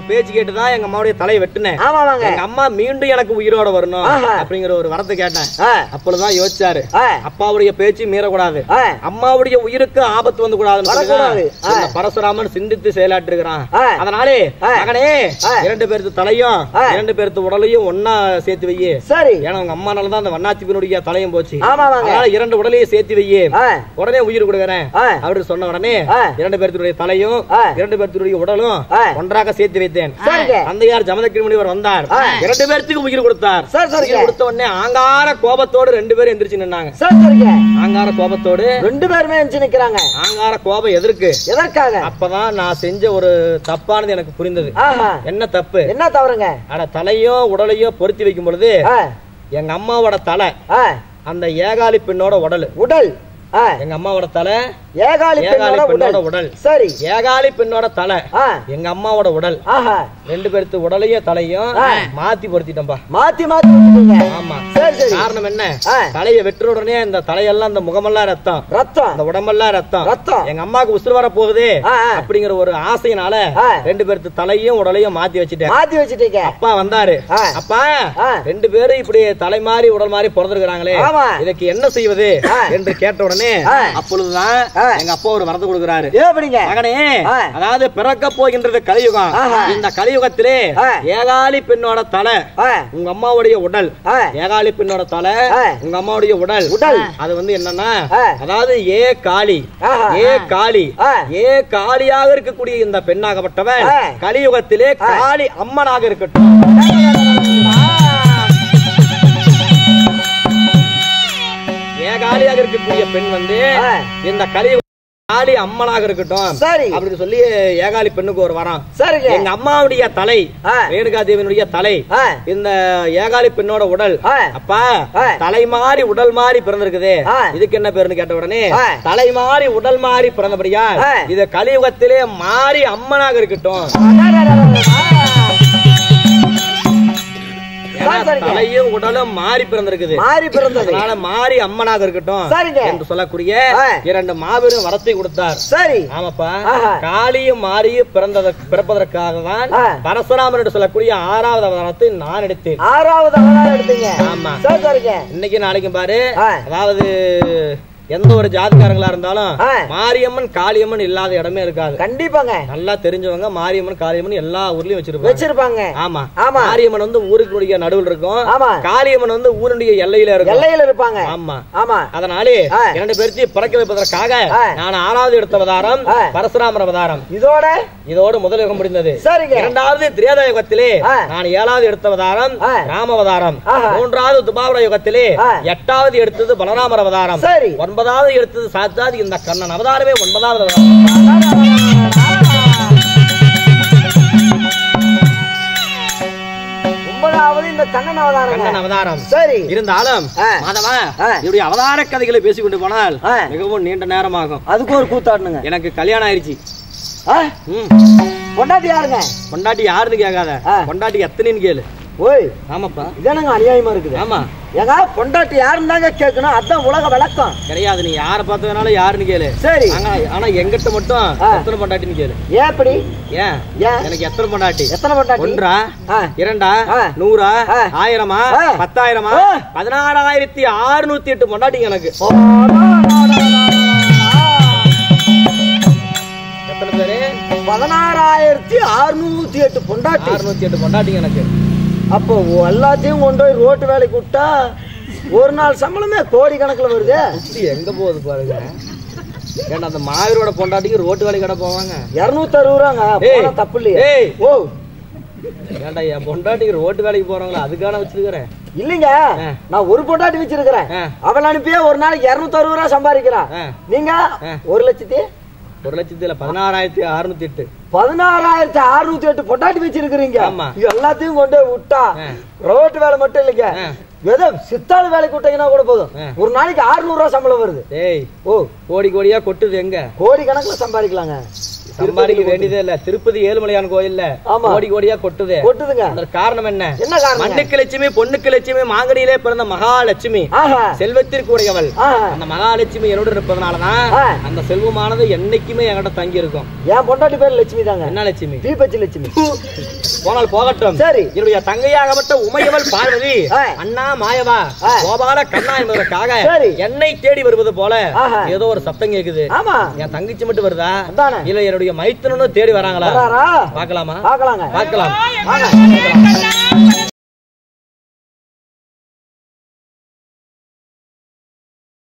பேச்சு கேட்டுதான் எங்க அம்மாவுடைய தலையை வெட்டினேன் ஆமா வாங்க எங்க அம்மா மீண்டும் எனக்கு உயிரோட வரணும் ஆஹா. அப்படிங்கிற ஒரு வரத்தை கேட்டேன் ஆ, அப்பொழுதுதான் யோசிச்சாரு ஆ, அப்பாவுடைய பேச்சு மீறக்கூடாது ஆ, அம்மாவுடைய உயிருக்கு ஆபத்து வந்து கூடாதுன்னு வரக்கூடாது. சொல்லிதான் ஆ. இந்த பரசுராமன் சிந்தித்து செயலாற்றி இருக்கிறான் ஆ. அதனாலே ஆ. மகனே ஆ. இரண்டு பேர்த்து தலையும் ஆ. இரண்டு பேர்த்து உடலையும் ஒன்னா சேர்த்து வையே சரி ஏன்னா உங்க அம்மானால தான் அந்த வண்ணாச்சிப்பினுடைய தலையும் போச்சு ஆமா வாங்க அதனால இரண்டு உடலையும் சேர்த்து வையே ஆ, உடனே உயிர் கொடுக்குறேன் ஆ, அப்படின்னு சொன்ன உடனே ஆ. இரண்டு பேர்த்துடைய தலையும் ஆ. இரண்டு பேர்த்துடைய உடலும் ஆ. ஒன்றாக சேர்த்து வைத்தேன் சரிங்க தந்தையார் ஜமதக்கிரி முனிவர் வந்தார் ஆ. இரண்டு பேர்த்துக்கு உயிர் கொடுத்தார் சரி சரிங்க உயிர் கொடுத்த உடனே ஆங்கார கோபத்தோடு ரெண்டு பேரும் எந்திரிச்சு நின்னாங்க சரி சரிங்க ஆங்கார கோபத்தோடு ரெண்டு பேருமே எஞ்சி நிக்கிறாங்க ஆங்கார கோபம் எதற்கு எதற்காக அப்பதான் நான் செஞ்ச ஒரு தப்பானது எனக்கு புரிந்தது ஆஹா என்ன தப்பு என்ன தவறுங்க அட தலையும் உடலையும் பொருத்தி வைக்கும் பொழுது ஆ, எங்க அம்மாவோட தலை ஆ, அந்த ஏகாலி பெண்ணோட உடல் உடல் ஆ, எங்க அம்மாவோட தலை ஏகாலி ஏகாலி பெண்ணோட பெண்ணோட உடல் உடல் சரி ஏகாலி பெண்ணோட தலை ஆ, எங்க அம்மாவோட உடல் ஆஹா ரெண்டு பேர்த்து உடலையும் தலையும் ஆ. மாத்தி பொருத்திட்டோம்பா மாத்தி மாத்தி வச்சுக்கீங்க ஆமா சரி சரி காரணம் என்ன ஆ, தலையை வெட்டுற உடனே இந்த தலையெல்லாம் இந்த முகமெல்லாம் ரத்தம் ரத்தம் அந்த உடம்பெல்லாம் ரத்தம் ரத்தம் எங்க அம்மாவுக்கு உசுறு வர போகுது ஆ, ஆ. அப்படிங்கிற ஒரு ஆசையினால ஆ. ரெண்டு பேர்த்து தலையும் உடலையும் மாத்தி வச்சுட்டேன் மாத்தி வச்சுட்டீங்க அப்பா வந்தாரு ஆ. அப்பா ஆ. ரெண்டு பேரும் இப்படி தலை மாறி உடல் மாறி பிறந்திருக்கிறாங்களே ஆமா. இதுக்கு என்ன செய்வது ஆ. என்று கேட்ட உடனே ஆ. அப்பொழுதுதான் ஆ. எங்க அப்பா ஒரு வரது கொடுக்குறாரு எப்படிங்க மகனே ஆ. அதாவது பிறக்க போகின்றது கலியுகம் ஆஹா. இந்த கலியுகத்திலே ஆ. ஏகாலி பெண்ணோட தலை ஆ, உங்க அம்மாவுடைய உடல் ஆ, ஏகாலி பெண்ணோட தலை ஆ. உங்க அம்மாவுடைய உடல் உடல். அது வந்து என்னன்னா ஆ. அதாவது ஏ காளி ஆஹா. ஏ காளி ஆ. ஏ காளியாக இருக்கக்கூடிய இந்த பெண்ணாகப்பட்டவன் ஆ. கலியுகத்திலே ஆ. காளி அம்மனாக இருக்கட்டும் ஏகாலியாக இருக்கக்கூடிய பெண் வந்து ஆ. இந்த கலியுக காளி அம்மனாக இருக்கட்டும் சரி அப்படின்னு சொல்லி ஏகாலி பெண்ணுக்கு ஒரு வரம் சரிங்க எங்க அம்மாவுடைய தலை ஆ. ரேணுகா தேவியினுடைய தலை ஆ, இந்த ஏகாலி பெண்ணோட உடல் ஆ, அப்பா ஆ. தலை மாறி உடல் மாறி பிறந்திருக்குது ஆ. இதுக்கு என்ன பேருன்னு கேட்ட உடனே ஆ. தலை மாறி உடல் மாறி பிறந்தபடியா ஆ. இது கலியுகத்திலே மாறி அம்மனாக இருக்கட்டும் ஏன்னா சரிங்க. தலையும் உடலும் மாறி பிறந்திருக்குது மாறி பிறந்தது அதனால மாறி அம்மனாக இருக்கட்டும் சரிங்க. என்று சொல்லக்கூடிய ஆ. இரண்டு மாபெரும் வரத்தை கொடுத்தார் சரி ஆமாப்பா ஆஹா. காளியும் மாறியும் பிறந்தத பிறப்பதற்காக தான் ஆ. பரசுராமர் என்று சொல்லக்கூடிய ஆறாவது அவதாரத்தை நான் எடுத்தேன் ஆறாவது அவதாரம் எடுத்தீங்க ஆமா. சரி சரிங்க இன்னைக்கு நாளைக்கு பாரு ஆ. அதாவது எந்த ஒரு ஜாதிக்காரங்களா இருந்தாலும் ஆ. மாரியம்மன் காளியம்மன் இல்லாத இடமே இருக்காது கண்டிப்பாங்க நல்லா தெரிஞ்சவங்க மாரியம்மன் காளியம்மன் எல்லா ஊர்லயும் வச்சிருப்பாங்க வச்சிருப்பாங்க ஆமா ஆமா. மாரியம்மன் வந்து ஊருக்குடைய நடுவில் இருக்கும் ஆமா. காளியம்மன் வந்து ஊருடைய எல்லையில இருக்கும் எல்லையில இருப்பாங்க ஆமா ஆமா அதனாலே ஆ. இரண்டு பேர்த்தையும் பிறக்க வைப்பதற்காக ஆ. நான் ஆறாவது எடுத்த அவதாரம் ஆ. பரசுராமர் அவதாரம் இதோட இதோடு முதல் யுகம் முடிந்தது சரிங்க இரண்டாவது திரேதா யுகத்திலே ஆ. நான் ஏழாவது எடுத்த அவதாரம் ஆ. ராமவதாரம் ஆஹா. மூன்றாவது துபாவர யுகத்திலே ஆ. எட்டாவது எடுத்தது பலராமர் அவதாரம் சரி ஒன்பதாவது எடுத்தது சாத்தாது இந்த கண்ணன் அவதாரமே ஒன்பதாவது அவதாரம் ஒன்பதாவது இந்த கண்ணன் அவதாரம் கண்ணன் அவதாரம் சரி இருந்தாலும் ஆ. மாதவா ஆ. இப்படி அவதார கதைகளை பேசிக்கொண்டு போனால் ஆ. மிகவும் நீண்ட நேரமாகும் அதுக்கு ஒரு கூத்தாடணுங்க எனக்கு கல்யாணம் ஆயிருச்சு ஆ, ம். பொண்டாட்டி யாருங்க பொண்டாட்டி யாருன்னு கேட்காத ஆ. பொண்டாட்டி எத்தனைன்னு கேளு ஓய் ஆமாப்பா இதானங்க அநியாயமா இருக்குது ஆமா ஏங்க பொண்டாட்டி யாருன்னு தாங்க கேட்கணும் அதான் உலக விளக்கம் கிடையாது நீ யார பார்த்ததுனால யாருன்னு கேளு சரி ஆனா ஆனா எங்கிட்ட மட்டும் ஆ. எத்தனை பொண்டாட்டின்னு கேளு ஏன் இப்படி ஏன் ஏன் எனக்கு எத்தனை பொண்டாட்டி எத்தனை பொண்டாட்டி ஒன்றா ஆ, இரண்டா ஆ. நூறா ஆ. ஆயிரமா ஆ. பத்தாயிரமா ஆ. பதினாறாயிரத்தி அறுநூத்தி எட்டு பொண்டாட்டிங்க எனக்கு எத்தனை பேரு பதினாறாயிரத்தி அறுநூத்தி எட்டு பொண்டாட்டி அறுநூத்தி எட்டு பொண்டாட்டிங்க எனக்கு அப்போ எல்லாத்தையும் கொண்டு போய் ரோட்டு வேலைக்கு விட்டா ஒரு நாள் சம்பளமே கோடி கணக்குல வருது சுத்தி எங்க போகுது பாருங்க ஏன்னா அந்த மாவீரோட பொண்டாட்டிக்கு ரோட்டு வேலை கடை போவாங்க இருநூத்தி அறுபது ரூபாங்க ஏய். போனா தப்பு இல்லையே ஏய் ஓ ஏன்டா என் பொண்டாட்டிக்கு ரோட்டு வேலைக்கு போறவங்களா அதுக்கான வச்சிருக்கிறேன் இல்லைங்க ஆ. நான் ஒரு பொண்டாட்டி வச்சிருக்கிறேன் ஆ. அவள் அனுப்பியே ஒரு நாளைக்கு இருநூத்தி அறுபது ரூபா சம்பாதிக்கிறான் ஆ. நீங்க ஆ. ஒரு லட்சத்தி ஒரு லட்சத்துல பதினாறாயிரத்தி அறுநூத்தி எட்டு பதினாறாயிரத்தி அறுநூத்தி எட்டு பொட்டாட்டி வச்சிருக்கிறீங்க ஆமா. இது எல்லாத்தையும் கொண்டு போய் விட்டா ஆ. ரோட்டு வேலை மட்டும் இல்லைங்க ஆ. ஏதோ சித்தாள் வேலைக்கு விட்டீங்கன்னா கூட போதும் ஆ. ஒரு நாளைக்கு 600 ரூபாய் சம்பளம் வருது ஏய் ஓ கோடி கோடியா கொட்டுது எங்க கோடி கணக்குல சம்பாதிக்கலாங்க சம்பாதிக்க வேண்டியதே இல்ல திருப்பதி ஏழுமலையான் கோயில்ல ஆமா. கோடி கோடியா கொட்டுது கொட்டுதுங்க அதற்கு காரணம் என்ன என்ன காரணம் மண்ணுக்கு லட்சுமி பொண்ணுக்கு லட்சுமி மாங்கடியிலே பிறந்த மகாலட்சுமி ஆஹா செல்வத்திற்கு உடையவள் ஆஹா அந்த மகாலட்சுமி என்னோட இருப்பதனாலதான் ஆ. அந்த செல்வமானது என்னைக்குமே என்கிட்ட தங்கி இருக்கும் என் பொண்டாட்டி பேர் லட்சுமி தாங்க என்ன லட்சுமி தீபச்சி லட்சுமி போனால் போகட்டும் சரி. என்னுடைய தங்கையாகப்பட்ட உமையவள் பார்வதி ஆ. அண்ணா மாயவா ஆ. கோபால கண்ணா என்பதற்காக சரி. என்னை தேடி வருவது போல ஆஹா. ஏதோ ஒரு சத்தம் கேக்குது ஆமா என் தங்கச்சி மட்டும் வருதா அதானே. இல்ல என்னுடைய மைத்தனும் தேடி வராங்களா வராரா பாக்கலாமா பாக்கலாங்க பார்க்கலாம் வாங்க